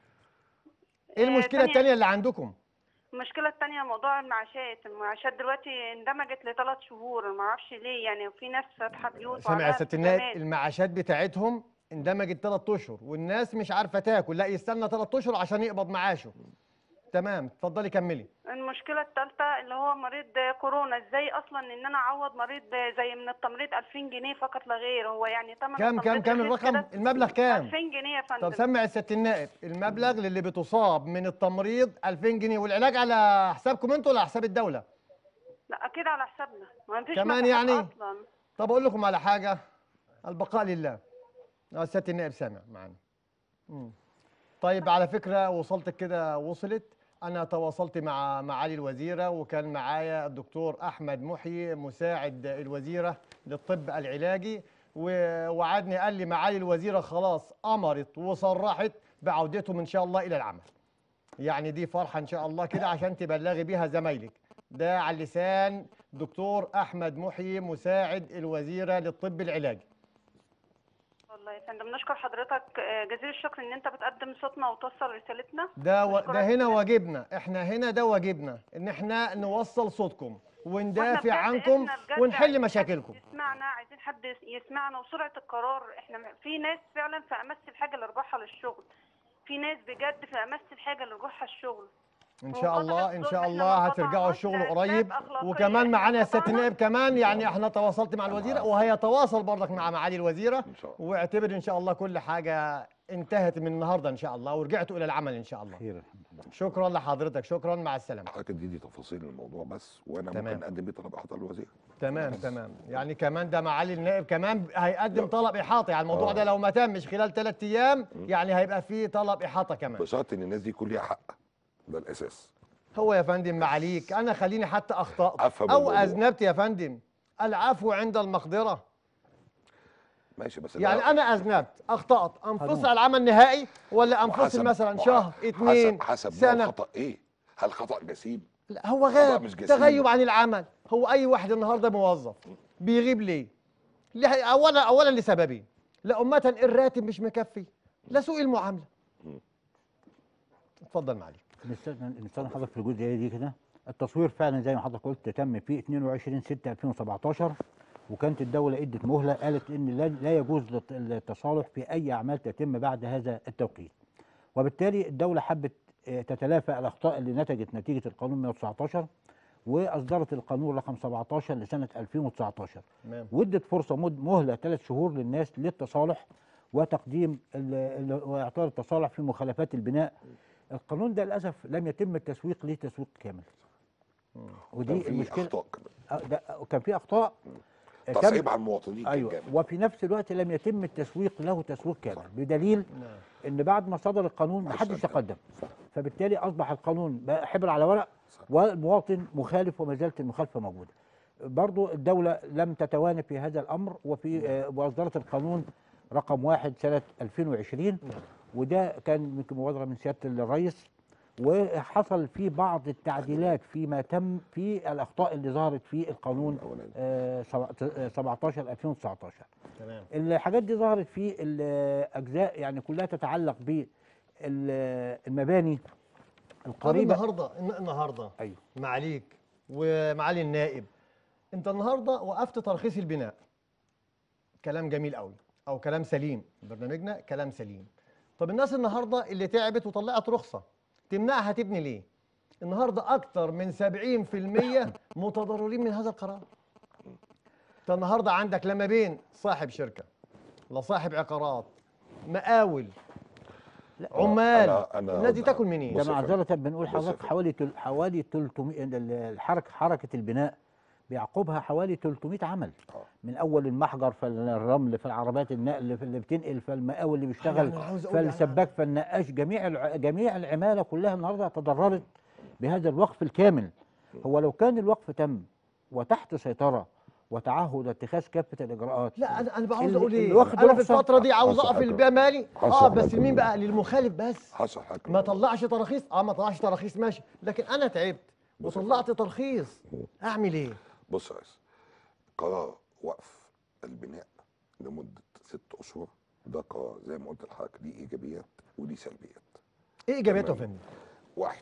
ايه آه، المشكله تانية- الثانيه اللي عندكم المشكلة التانية موضوع المعاشات المعاشات دلوقتي اندمجت لثلاث شهور ما اعرفش ليه يعني وفي ناس فاتحة بيوت سامع يا وعليها ست النائب التزامات. المعاشات بتاعتهم اندمجت ثلاث اشهر والناس مش عارفه تاكل لا يستنى ثلاث اشهر عشان يقبض معاشه تمام اتفضلي كملي المشكلة الثالثة اللي هو مريض كورونا ازاي اصلا ان انا اعوض مريض زي من التمريض 2000 جنيه فقط لا غير هو يعني تمن كام كام التمريض كام رخيص الرقم كده. المبلغ كام 2000 جنيه يا فندم طب سمع يا ست النائب المبلغ للي بتصاب من التمريض 2000 جنيه والعلاج على حسابكم انتوا ولا على حساب الدوله لا اكيد على حسابنا ما فيش كمان مساحات يعني؟ اصلا طب اقول لكم على حاجه البقاء لله اه سياده النائب سامع معانا مم. طيب على فكره وصلتك كده وصلت انا تواصلت مع معالي الوزيره وكان معايا الدكتور احمد محيي مساعد الوزيره للطب العلاجي ووعدني قال لي معالي الوزيره خلاص امرت وصرحت بعودتهم ان شاء الله الى العمل يعني دي فرحه ان شاء الله كده عشان تبلغي بيها زمايلك ده على لسان دكتور احمد محيي مساعد الوزيره للطب العلاجي والله يا فندم نشكر حضرتك آه، جزيل الشكر ان انت بتقدم صوتنا وتوصل رسالتنا ده و... نشكرك ده هنا جداً. واجبنا احنا هنا ده واجبنا ان احنا نوصل صوتكم واحنا وندافع بجد- عنكم احنا بجد ونحل عايزين مشاكلكم حد يسمعنا عايزين حد يسمعنا وسرعه القرار احنا م- في ناس فعلا في امس الحاجه لرجوعها للشغل في ناس بجد في امس الحاجه لرجوعها الشغل ان شاء وقطع الله ان الظلم شاء احنا الله ما هترجعوا قطعناش الشغل لأسباب قريب أخلاقية. وكمان احنا معانا يا سياده قطعنا- النائب كمان يعني احنا تواصلت مع الوزيره وهيتواصل برضك مع معالي الوزيره ان شاء الله واعتبر ان شاء الله كل حاجه انتهت من النهارده ان شاء الله ورجعتوا الى العمل ان شاء الله خير الحمد لله شكرا لحضرتك شكرا مع السلامه حضرتك دي, دي تفاصيل الموضوع بس وانا تمام. ممكن اقدم بيه طلب احاطه للوزير تمام تمام يعني كمان ده معالي النائب كمان هيقدم لا. طلب احاطه يعني الموضوع آه. ده لو ما تمش خلال ثلاث ايام يعني هيبقى فيه طلب احاطه كمان بشرط ان الناس دي يكون ليها حق ده الاساس هو يا فندم معاليك انا خليني حتى اخطات أفهم او الموضوع. اذنبت يا فندم العفو عند المقدره ماشي بس يعني ده- انا اذنبت اخطات انفصل قانون. عن العمل نهائي ولا انفصل وحسب- مثلا وح- شهر اثنين حسب حسب نوع سنه الخطا ايه هل خطا جسيم لا هو خطأ غاب مش جسيم. تغيب عن العمل هو اي واحد النهارده موظف بيغيب ليه له- اولا اولا لسببين لا امه الراتب مش مكفي لا سوء المعامله اتفضل معالي نستنى نستنى حضرتك في الجزئيه دي كده التصوير فعلا زي ما حضرتك قلت تم في 22 6 2017 وكانت الدوله ادت مهله قالت ان لا, لا يجوز للت- التصالح في اي اعمال تتم بعد هذا التوقيت وبالتالي الدوله حبت آه، تتلافى الاخطاء اللي نتجت نتيجه القانون 119 واصدرت القانون رقم 17 لسنه 2019 تمام وادت فرصه مد مهله ثلاث شهور للناس للتصالح وتقديم ال- ال- واعطاء التصالح في مخالفات البناء القانون ده للاسف لم يتم التسويق ليه تسويق كامل كان ودي في المشكله اخطاء كمان آه، ده كان في اخطاء آه، تم- تصعيب على المواطنين كان ايوه جامد. وفي نفس الوقت لم يتم التسويق له تسويق كامل صح. بدليل نعم ان بعد ما صدر القانون ما حدش أحسنت. تقدم فبالتالي اصبح القانون بقى حبر على ورق والمواطن مخالف وما زالت المخالفه موجوده برضو الدوله لم تتوانى في هذا الامر وفي آه، واصدرت القانون رقم واحد سنه 2020 وده كان يمكن مبادره من سياده الرئيس وحصل فيه بعض التعديلات فيما تم في الاخطاء اللي ظهرت في القانون الأولاني. آه، سبع- آه، 17 2019 تمام الحاجات دي ظهرت في الاجزاء يعني كلها تتعلق بالمباني طب القريبه النهارده الن- النهارده ايوه معاليك ومعالي النائب انت النهارده وقفت ترخيص البناء كلام جميل قوي او كلام سليم برنامجنا كلام سليم طب الناس النهارده اللي تعبت وطلعت رخصه تمنعها تبني ليه النهارده اكتر من 70% متضررين من هذا القرار انت النهارده عندك لما بين صاحب شركه لصاحب عقارات مقاول لا، عمال أنا- أنا الناس دي أوضح- تاكل منين ده بص يا معذره فندم. بنقول بص يا حضرتك فندم. حوالي تل حوالي 300 الحركه حركه البناء بيعقبها حوالي 300 عمل آه. من اول المحجر فالرمل في العربات النقل في اللي بتنقل فالمقاول اللي بيشتغل أنا عاوز أقول يعني- فالسباك فالنقاش جميع الع- جميع العماله كلها النهارده تضررت بهذا الوقف الكامل هو لو كان الوقف تم وتحت سيطره وتعهد اتخاذ كافه الاجراءات لا انا انا عاوز اللي- اقول اللي ايه واخد انا في رخصة الفتره دي عاوز حصل اقف حاجة. البيع مالي اه حصل بس حاجة. لمين بقى للمخالف بس حصل حاجه ما طلعش تراخيص اه ما طلعش تراخيص ماشي لكن انا تعبت بص يا وطلعت ترخيص اعمل ايه بص يا ريس قرار وقف البناء لمده ست اشهر ده قرار زي ما قلت لحضرتك ليه ايجابيات وليه سلبيات ايه ايجابياته يا تمام. فندم واحد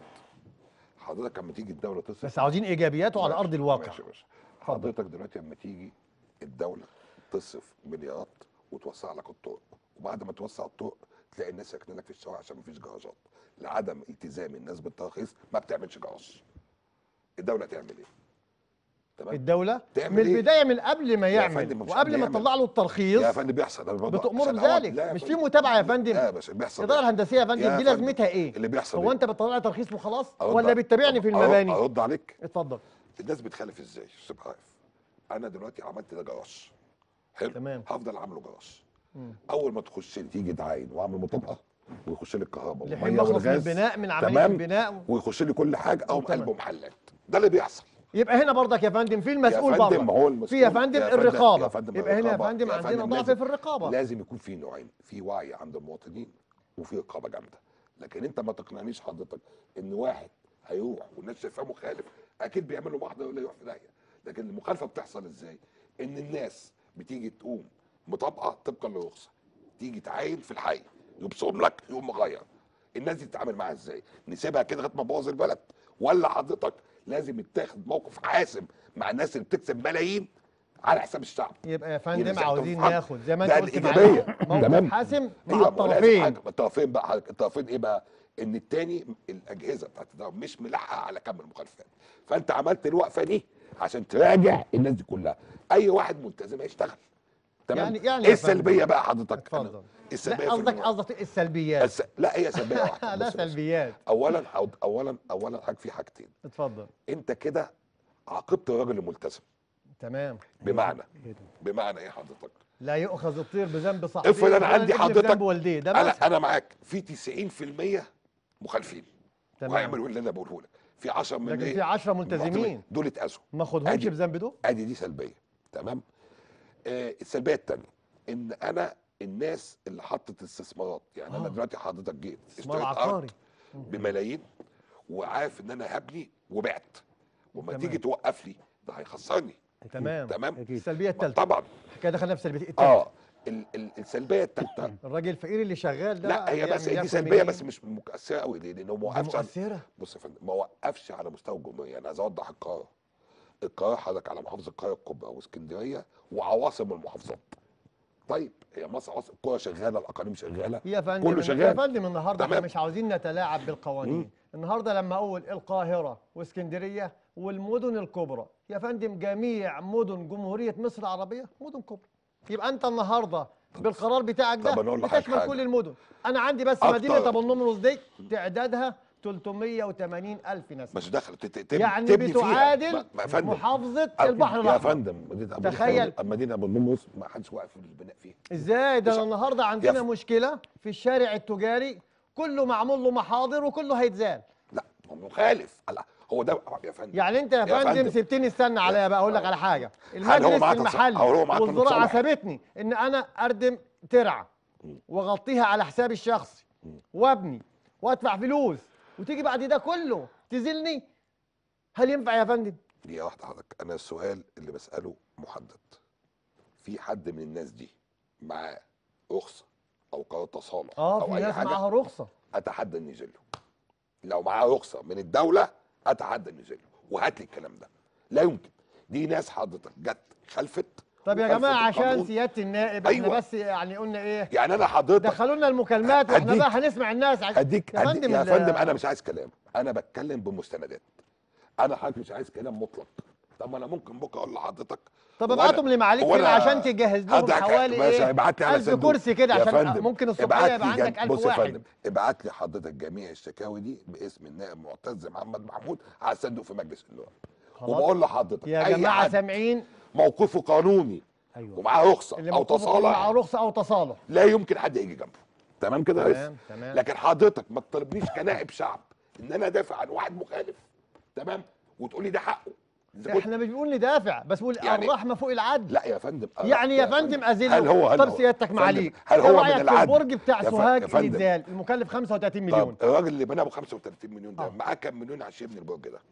حضرتك لما تيجي الدوله تصرف بس عاوزين ايجابياته على ماشي، ارض الواقع ماشي يا باشا حضرتك دلوقتي لما تيجي الدوله تصرف مليارات وتوسع لك الطرق وبعد ما توسع الطرق تلاقي الناس ساكنه لك في الشوارع عشان مفيش جراجات لعدم التزام الناس بالترخيص ما بتعملش جراج الدوله تعمل ايه؟ تمام الدوله تعمل من إيه؟ البدايه من قبل ما يا يعمل فندم مش وقبل ما بيعمل. تطلع له يا الترخيص فندم بيحصل أنا برضه بتأمره عشان أوضح- بذلك لا يا مش في فندم. متابعه يا لا فندم يا باشا بيحصل الاداره إيه؟ الهندسيه يا فندم يا دي فندم، لازمتها ايه اللي بيحصل هو إيه؟ انت بتطلع لي ترخيص وخلاص أرد ولا عليك. بتتابعني في أرد- المباني ارد عليك اتفضل الناس بتخالف ازاي يا استاذ عارف انا دلوقتي عملت ده جراج حلو تمام. هفضل عامله جراج مم. اول ما تخش لي تيجي تعاين واعمل مطابقه ويخش لي الكهرباء لحين والميه ما اخلص من والغاز البناء من عمليه تمام؟ البناء ويخش لي كل حاجه اقوم تمام. قلبه محلات ده اللي بيحصل يبقى هنا برضك يا فندم في المسؤول يا فندم بره هو المسؤول في يا فندم يا فندم- الرقابه يا فندم يبقى هنا يا الرقابة. فندم يا عندنا فندم ضعف لازم- في الرقابه لازم يكون في نوعين في وعي عند المواطنين وفي رقابه جامده لكن انت ما تقنعنيش حضرتك ان واحد هيروح والناس شايفاه مخالف اكيد بيعملوا واحده ولا يروح في داهيه لكن المخالفه بتحصل ازاي ان الناس بتيجي تقوم مطابقه طبقا للرخصه تيجي تعاين في الحي يبصم لك يقوم مغير الناس دي تتعامل معاها ازاي نسيبها كده لغايه ما تبوظ البلد ولا حضرتك لازم يتاخد موقف حاسم مع الناس اللي بتكسب ملايين على حساب الشعب يبقى يا فندم يلزم عاوزين تنفيذ. ناخد زي ما انت ده قلت الإيجابية. معايا موقف تمام. حاسم مع ايوه ما هو لازم الطرفين حاجة. الطرفين بقى حضرتك- الطرفين ايه بقى؟ ان التاني الاجهزه بتاعت الدوله مش ملحقه على كم المخالفات فانت عملت الوقفه دي عشان تراجع الناس دي كلها اي واحد ملتزم هيشتغل تمام يعني- يعني ايه يا فندم. السلبيه بقى حضرتك اتفضل. السلبيه لا في قصدك الموضوع. قصدك السلبيات الس... لا هي سلبيه واحده لا بص بص. سلبيات اولا أو- اولا اولا حاجه في حاجتين اتفضل انت كده عاقبت الراجل الملتزم تمام بمعنى إيه ده؟ بمعنى ايه حضرتك لا يؤخذ الطير بذنب صاحبه افرض أنا ولا عندي الابن حضرتك- بذنب والديه ده انا بس انا معاك في 90% مخالفين تمام وهيعملوا اللي انا بقوله لك في 10 من لكن في 10 ملتزمين دول اتأذوا ما خدهمش عادي. بذنب دول ادي دي سلبيه تمام آه السلبيه الثانيه ان انا الناس اللي حطت استثمارات يعني انا آه. دلوقتي حضرتك جيت استثمار اشتريت عقاري ارض بملايين وعارف ان انا هبني وبعت وما تمام. تيجي توقف لي ده هيخسرني تمام تمام أكيد. السلبيه الثالثه طبعا كده دخلنا في سلبيه الثالثه اه ال ال السلبيه الثالثه الراجل الفقير اللي شغال ده لا بقى هي يعمل بس دي ياكل سلبيه منين؟ بس مش مؤثره قوي ليه؟ لانه ما دي وقفش على- مؤثره بص يا فندم ما وقفش على مستوى الجمهوريه انا عايز اوضح القاهره القاهره حضرتك على محافظه القاهره الكبرى واسكندريه وعواصم المحافظات طيب هي مصر عاصم القرى شغاله الاقاليم شغاله يا فندم كله يا شغال فندم النهارده احنا تمام. مش عاوزين نتلاعب بالقوانين النهارده لما اقول القاهره واسكندريه والمدن الكبرى يا فندم جميع مدن جمهوريه مصر العربيه مدن كبرى يبقى انت النهارده بالقرار بتاعك ده طب أنا أقول لحضرتك بتشمل حاجة. كل المدن انا عندي بس أكتر. مدينه ابو النمرس دي تعدادها 380 الف نسمه مش داخل تت- تب- يعني تبني فيها. بتعادل ما- ما يا فندم محافظه أ- البحر يا الاحمر فندم مدينه ابو تخيل. النمرس- مدينه ابو النمرس ما حدش واقف في البناء فيها ازاي ده مش- أنا النهارده عندنا ف- مشكله في الشارع التجاري كله معمول له محاضر وكله هيتزال لا هو مخالف لا هو ده يا فندم يعني انت يا يا فندم فندم. سبتني استنى عليا بقى اقول لك على حاجه هل هو المجلس معاه تص- المحلي أو هو معاه والزراعه تصالح؟ سابتني ان انا اردم ترعه واغطيها على حسابي الشخصي وابني وادفع فلوس وتيجي بعد ده كله تزلني هل ينفع يا فندم دي واحده حضرتك انا السؤال اللي بساله محدد في حد من الناس دي معاه رخصه او قرار تصالح اه او في اي ناس حاجه معاها رخصه اتحدى ان ينزله لو معاه رخصه من الدوله اتحدى ان ينزله وهات لي الكلام ده لا يمكن دي ناس حضرتك جت خلفت طب يا وخلفت جماعه عشان القانون. سياده النائب احنا أيوة. بس يعني قلنا ايه يعني انا حضرتك دخلوا لنا المكالمات واحنا هديك- بقى هنسمع الناس عايز- هديك يا يا فندم فندم, يا ال- فندم انا مش عايز كلام انا بتكلم بمستندات انا حضرتك مش عايز كلام مطلق طب ما انا ممكن بكره اقول لحضرتك طب وأنا- ابعتهم لمعاليك وأنا كده عشان تجهز لهم هضحك- حوالي ماشي ايه ابعت لي على 1000 صندوق. كرسي كده يا عشان فندم، ممكن الصبحيه ابعت يبقى لي عندك جم- 1000 بص يا واحد فندم ابعت لي حضرتك جميع الشكاوي دي باسم النائب معتز محمد محمود على الصندوق في مجلس النواب خلاص. وبقول لحضرتك يا أي جماعه حد سامعين موقفه قانوني ايوه ومعاه رخصه اللي او موقفه مع تصالح رخصه او تصالح لا يمكن حد يجي جنبه تمام كده يا ريس تمام تمام لكن حضرتك ما تطالبنيش كنائب شعب ان انا ادافع عن واحد مخالف تمام وتقول لي ده حقه إذا كنت- احنا مش بنقول ندافع بس بنقول يعني- الرحمه فوق العدل لا يا فندم يعني يا فندم ازل هل هو هل طب هو سيادتك فندم، معاليك هل إيه هو رأيك من في العدل البرج بتاع يا ف- سوهاج يا فندم. الانزال المكلف 35 مليون طب الراجل اللي بناه ب 35 مليون ده آه. معاه كام مليون عشان يبني البرج ده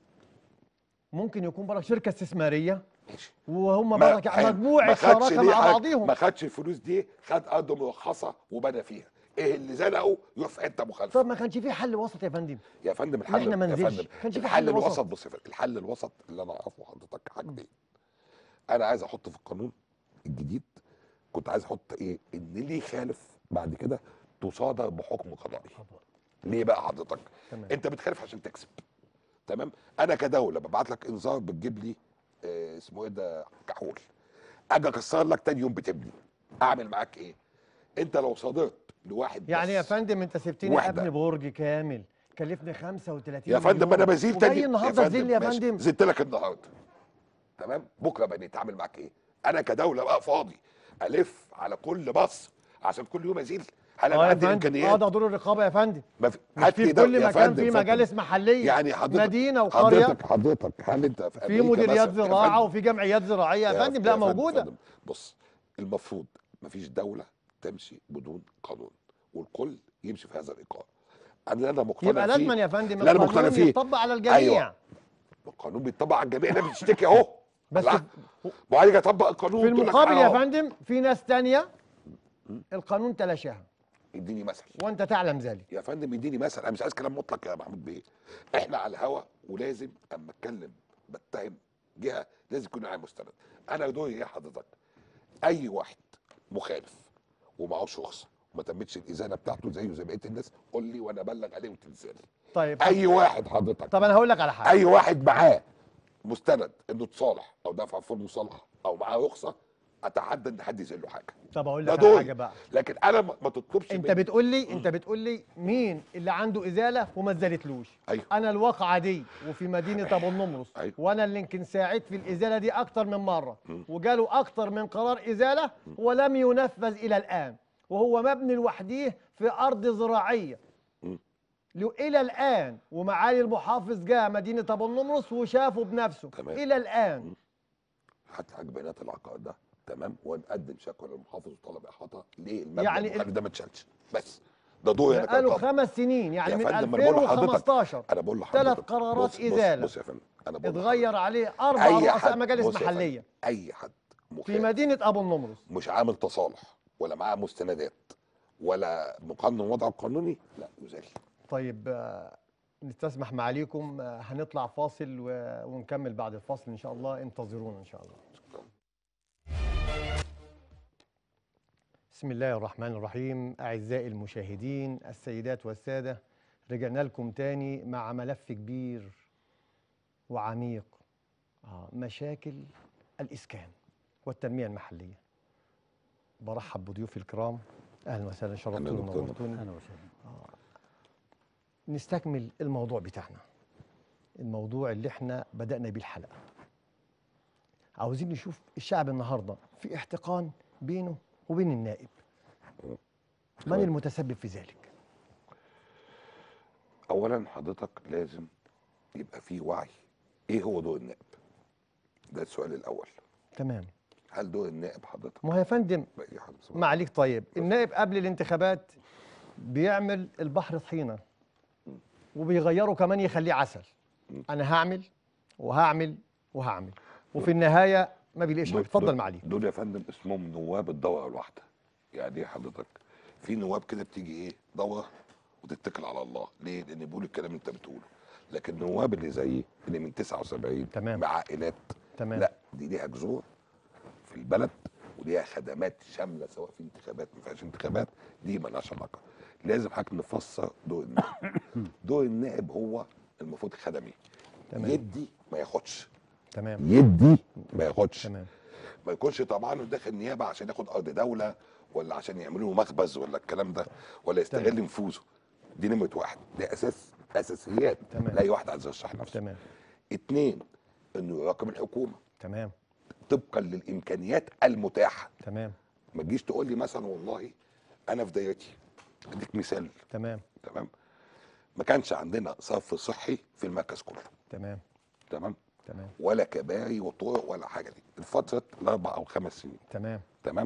ممكن يكون برك شركه استثماريه ماشي وهم ما- برك حلو. مجموعه ما خدش شراكه ليه مع حاجة- بعضيهم ما خدش الفلوس دي خد ارض مرخصه وبنى فيها ايه اللي زنقه يروح في حته مخالفه طب ما كانش في حل وسط يا فندم يا فندم إن الحل إحنا ما يا ننزلش. فندم كانش في الحل حل وسط. الوسط بص يا فندم، الحل الوسط اللي انا اعرفه حضرتك حاجتين انا عايز احط في القانون الجديد كنت عايز احط ايه ان اللي يخالف بعد كده تصادر بحكم قضائي ليه بقى حضرتك تمام. انت بتخالف عشان تكسب تمام انا كدوله ببعت لك انذار بتجيب لي آه اسمه ايه ده كحول اجي اكسر لك تاني يوم بتبني اعمل معاك ايه انت لو صادرت لواحد يعني يا بس فندم انت سبتني واحدة. ابني برج كامل كلفني 35 يا فندم مليون. انا بزيل وجاي تاني النهارده يا تزيل يا ماشي، فندم زدت لك النهارده تمام بكره بقى نتعامل معاك ايه انا كدوله بقى فاضي الف على كل مصر عشان كل يوم ازيل هل اه انا يا عندي فندم اه امكانيات ده دور الرقابه يا فندم ما في مش هات في لي ده- كل يا مكان فندم، في فندم. مجالس محليه يعني حضرتك مدينه وقريه حضرتك حضرتك هل انت في, في أمريكا مديريات مثلاً؟ يا زراعه فندم، وفي جمعيات زراعيه يا فندم لا يا موجوده فندم، بص المفروض مفيش دوله تمشي بدون قانون والكل يمشي في هذا الاطار انا انا مقتنع يبقى فيه. لازما يا فندم لا، أنا مقتنع القانون فيه. يطبق على الجميع أيوة. القانون بيطبق على الجميع انا بتشتكي اهو بس لا. وعايز اطبق القانون في تقول لك المقابل يا أهو. فندم في ناس تانية القانون تلاشاها اديني مثل وانت تعلم ذلك يا فندم اديني مثل انا مش عايز كلام مطلق يا محمود بيه احنا على الهوا ولازم اما اتكلم بتهم جهه لازم يكون معايا مستند انا دوري ايه حضرتك اي واحد مخالف ومعهوش رخصه وما تمتش الازاله بتاعته زيه زي بقيه الناس قول لي وانا ابلغ عليه وتنزل طيب اي واحد حضرتك طب انا هقول لك على حاجه اي واحد معاه مستند انه اتصالح او دفع فور مصالحه او معاه رخصه اتحدى ان حد يزله حاجه طب اقول ده لك على دوري. حاجه بقى لكن انا ما ما تطلبش انت مني- بتقول لي انت بتقول لي مين اللي عنده ازاله وما اتزالتلوش ايوه انا الواقعه دي وفي مدينه ابو النمرس أيوة. وانا اللي يمكن ساعدت في الازاله دي اكتر من مره مم. وجاله اكتر من قرار ازاله ولم ينفذ الى الان وهو مبني لوحديه في ارض زراعيه مم. له الى الان ومعالي المحافظ جاء مدينه ابو النمرس وشافه بنفسه تمام. الى الان حتى حاج بيانات العقائد ده تمام ونقدم شكوى للمحافظ وطلب احاطه ليه المبنى يعني يعني ده ما اتشالش بس ده دوري انا بقاله كقاضي. خمس سنين يعني يا من فندم، أنا بقول لحضرتك 2015 انا بقول لحضرتك ثلاث قرارات بص إزالة. بص, بص يا فندم انا بقول اتغير عليه اربع أي رؤساء حد- مجالس بص يا فندم، محليه اي حد في مخالف مدينه ابو النمرس مش عامل تصالح ولا معاه مستندات ولا مقنن وضعه القانوني لا يزال طيب آه، نستسمح معاليكم آه، هنطلع فاصل و- ونكمل بعد الفاصل ان شاء الله انتظرونا ان شاء الله بسم الله الرحمن الرحيم اعزائي المشاهدين السيدات والساده رجعنا لكم تاني مع ملف كبير وعميق آه، مشاكل الاسكان والتنميه المحليه برحب بضيوفي الكرام اهلا وسهلا شرفتوني أهلا دكتور. ونورتوني اهلا وسهلا نستكمل الموضوع بتاعنا الموضوع اللي احنا بدأنا بيه الحلقة عاوزين نشوف الشعب النهاردة في احتقان بينه وبين النائب من طيب. المتسبب في ذلك اولا حضرتك لازم يبقى فيه وعي ايه هو دور النائب ده السؤال الاول تمام هل دور النائب حضرتك ما هو يا فندم بقى حضرتك ما عليك طيب النائب قبل الانتخابات بيعمل البحر طحينة وبيغيره كمان يخليه عسل انا هعمل وهعمل وهعمل وفي النهاية ما بيلاقيش حاجة دول- اتفضل دول- معاليك دول يا فندم اسمهم نواب الدوره الواحده يعني ايه حضرتك في نواب كده بتيجي ايه دوره وتتكل على الله ليه لان بيقولوا الكلام اللي انت بتقوله لكن النواب اللي زي اللي من 79 تمام. بعائلات تمام لا دي ليها جذور في البلد وليها خدمات شامله سواء في انتخابات ما فيهاش انتخابات دي مالهاش علاقه لازم حضرتك نفسر دور النائب دور النائب هو المفروض خدمي تمام. يدي ما ياخدش تمام يدي ما ياخدش تمام ما يكونش طبعا داخل نيابه عشان ياخد ارض دوله ولا عشان يعملوا له مخبز ولا الكلام ده ولا يستغل تمام. نفوذه دي نمره واحد دي اساس اساسيات تمام. لاي واحد عايز يرشح نفسه تمام اتنين انه يراقب الحكومه تمام طبقا للامكانيات المتاحه تمام ما تجيش تقول لي مثلا والله انا في دايرتي اديك مثال تمام تمام ما كانش عندنا صرف صحي في المركز كله تمام تمام تمام ولا كباري وطرق ولا حاجه دي الفتره الاربع او خمس سنين تمام تمام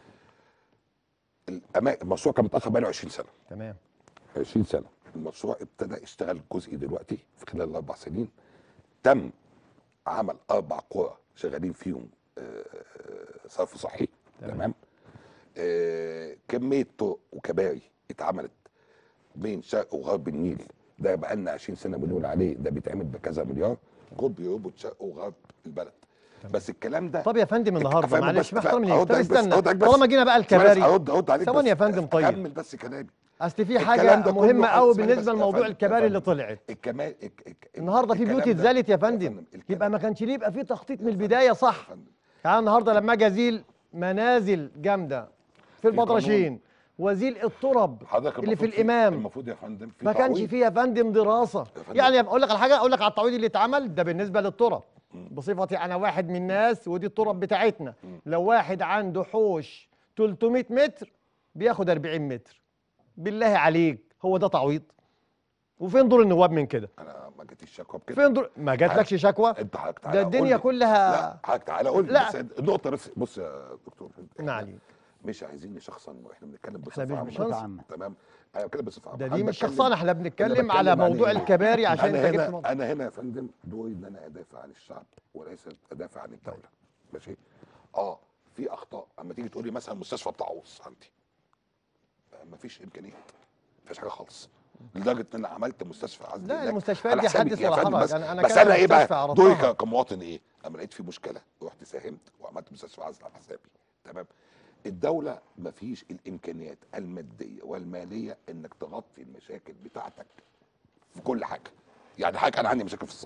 الأما- المشروع كان متاخر بقاله 20 سنه تمام 20 سنه المشروع ابتدى يشتغل جزئي دلوقتي في خلال الاربع سنين تم عمل اربع قرى شغالين فيهم آه، آه، صرف صحي تمام. تمام آه، كميه طرق وكباري اتعملت بين شرق وغرب النيل ده بقى لنا 20 سنه بنقول عليه ده بيتعمل بكذا مليار كود بيربط شرق وغرب البلد بس الكلام ده طب يا فندم النهارده أفهم معلش بس- مع احترامي ليك أرد طب عليك بس- استنى أرد عليك بس. طالما جينا بقى ثواني بس الكباري ارد ارد عليك ثواني بس. يا فندم طيب. كمل بس كلامي اصل في الكلام حاجه ده مهمه كله- قوي ثواني بالنسبه بس يا لموضوع فندم، الكباري يا اللي فندم. طلعت الكمال الك- الك- النهارده في بيوت الكلام ده- اتزالت يا فندم الكلام- يبقى ما كانش ليه يبقى في تخطيط من البدايه صح يا فندم. يعني النهارده لما اجي ازيل منازل جامده في البطرشين وازيل التراب حضرتك اللي في المفروض الامام المفروض يا فندم في ما كانش تعويض. فيه يا فندم دراسه يا فندم. يعني اقول لك على حاجه اقول لك على التعويض اللي اتعمل ده بالنسبه للتراب بصفتي انا واحد من الناس ودي التراب بتاعتنا لو واحد عنده حوش 300 متر بياخد 40 متر بالله عليك هو ده تعويض وفين دور النواب من كده انا ما جاتليش شكوى بكده فين دور ما جاتلكش شكوى انت حضرتك تعالى ده قول الدنيا لي. كلها لا حضرتك تعالى قول لي لا. بس النقطه بس بص يا دكتور إحنا ما عليك مش عايزين نشخصن واحنا بنتكلم إحنا بصفه مش عامه بنشخصن. عامة. تمام ايوه كده بصفه عامه ده أنا دي مش بتكلم- شخصانه احنا أنا بنتكلم على بتكلم عن موضوع إيه؟ الكباري عشان انا انت جبت هنا موضوع. انا هنا يا فندم دوري ان انا ادافع عن الشعب وليس ادافع عن الدوله ماشي اه في اخطاء اما تيجي تقول لي مثلا مستشفى بتعوص عندي آه، مفيش امكانيات مفيش حاجه خالص لدرجه ان انا عملت مستشفى عزل لا هناك المستشفيات على دي حسابي. حدث يا ولا فندم حرج بس, انا انا بس كان انا ايه مستشفى بقى دوري عرفتها. ك- كمواطن ايه اما لقيت في مشكله رحت ساهمت وعملت مستشفى عزل على حسابي تمام الدوله مفيش الامكانيات الماديه والماليه انك تغطي المشاكل بتاعتك في كل حاجه يعني حاجه انا عندي مشاكل في الصحه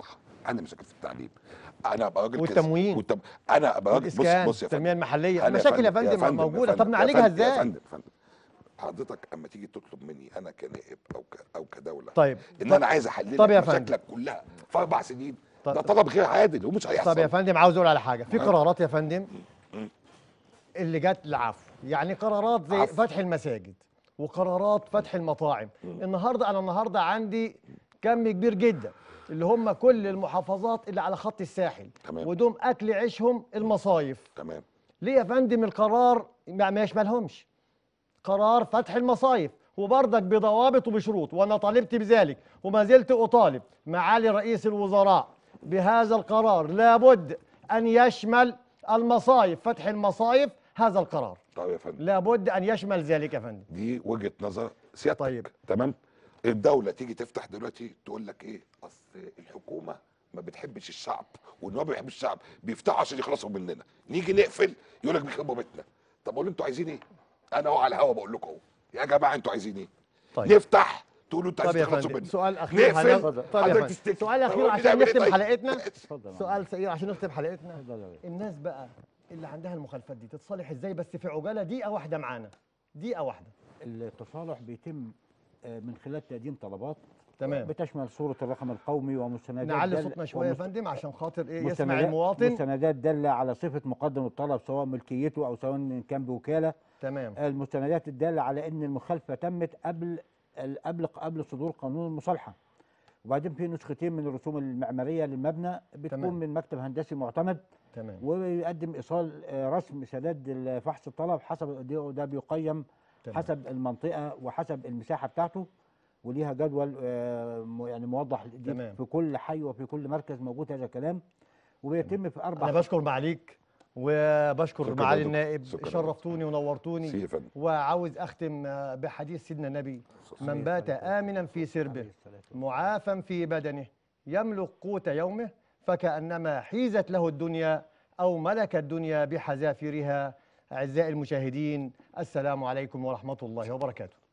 عندي مشاكل في التعليم انا ابقى راجل كس- والتموين. والتم... انا ابقى راجل بص والاسكان بص يا التنميه فندم المحليه أنا مشاكل يا يا فندم يا موجوده يا طب فندم، يا نعالجها فندم، يا ازاي فندم فندم حضرتك اما تيجي تطلب مني انا كنائب او ك... او كدوله طيب ان طب- انا عايز احل طب يا لك فندم. مشاكلك كلها في اربع سنين طب- ده طلب غير عادل ومش هيحصل طب يا فندم عاوز اقول على حاجه في آه. قرارات يا فندم مم. اللي جت العفو يعني قرارات زي عفو. فتح المساجد وقرارات فتح المطاعم النهارده انا النهارده عندي كم كبير جدا اللي هم كل المحافظات اللي على خط الساحل تمام. ودوم اكل عيشهم المصايف تمام ليه يا فندم القرار ما ما يشملهمش قرار فتح المصايف وبرضك بضوابط وبشروط وانا طالبت بذلك وما زلت اطالب معالي رئيس الوزراء بهذا القرار لابد ان يشمل المصايف فتح المصايف هذا القرار طب يا فندم لابد ان يشمل ذلك يا فندم دي وجهه نظر سيادتك طيب. تمام الدوله تيجي تفتح دلوقتي تقول لك ايه اصل الحكومه ما بتحبش الشعب وان هو ما بيحبش الشعب بيفتحوا عشان يخلصوا مننا نيجي نقفل يقول لك بيخربوا بيتنا طب اقول له انتوا عايزين ايه انا اهو على الهوا بقول لكم اهو يا جماعه انتوا عايزين ايه طيب. نفتح تقولوا انتوا طب عايزين يا تخلصوا فندم مننا سؤال اخير نقفل هناخد- طب يا حضرتك فندم تشتكي. سؤال طب اخير قول لي عشان نعمل إيه نختم طيب؟ حلقتنا اتفضل يا سؤال سريع عشان نختم حلقتنا اتفضل يا باشا. الناس بقى اللي عندها المخالفات دي تتصالح ازاي بس في عجاله دقيقه واحده معانا دقيقه واحده التصالح بيتم آه، من خلال تقديم طلبات تمام بتشمل صورة الرقم القومي ومستندات نعلي دل- صوتنا شويه يا ومست- فندم عشان خاطر ايه يسمع مستندات- المواطن مستندات دالة على صفة مقدم الطلب سواء ملكيته أو سواء كان بوكالة تمام المستندات الدالة على أن المخالفة تمت قبل ال- قبل قبل صدور قانون المصالحة وبعدين في نسختين من الرسوم المعمارية للمبنى بتكون تمام. من مكتب هندسي معتمد تمام ويقدم إيصال آه، رسم سداد فحص الطلب حسب ده- ده بيقيم تمام. حسب المنطقة وحسب المساحة بتاعته وليها جدول آه، م- يعني موضح دي تمام. في كل حي وفي كل مركز موجود هذا الكلام وبيتم في أربع انا بشكر معاليك وبشكر شكراً معالي يا دكتور. النائب شكراً. شرفتوني سي ونورتوني يا فندم وعاوز اختم آه، بحديث سيدنا النبي من بات امنا في سربه عليه الصلاة والسلام. معافا في بدنه يملك قوت يومه فكأنما حيزت له الدنيا أو ملك الدنيا بحذافيرها أعزائي المشاهدين السلام عليكم ورحمة الله وبركاته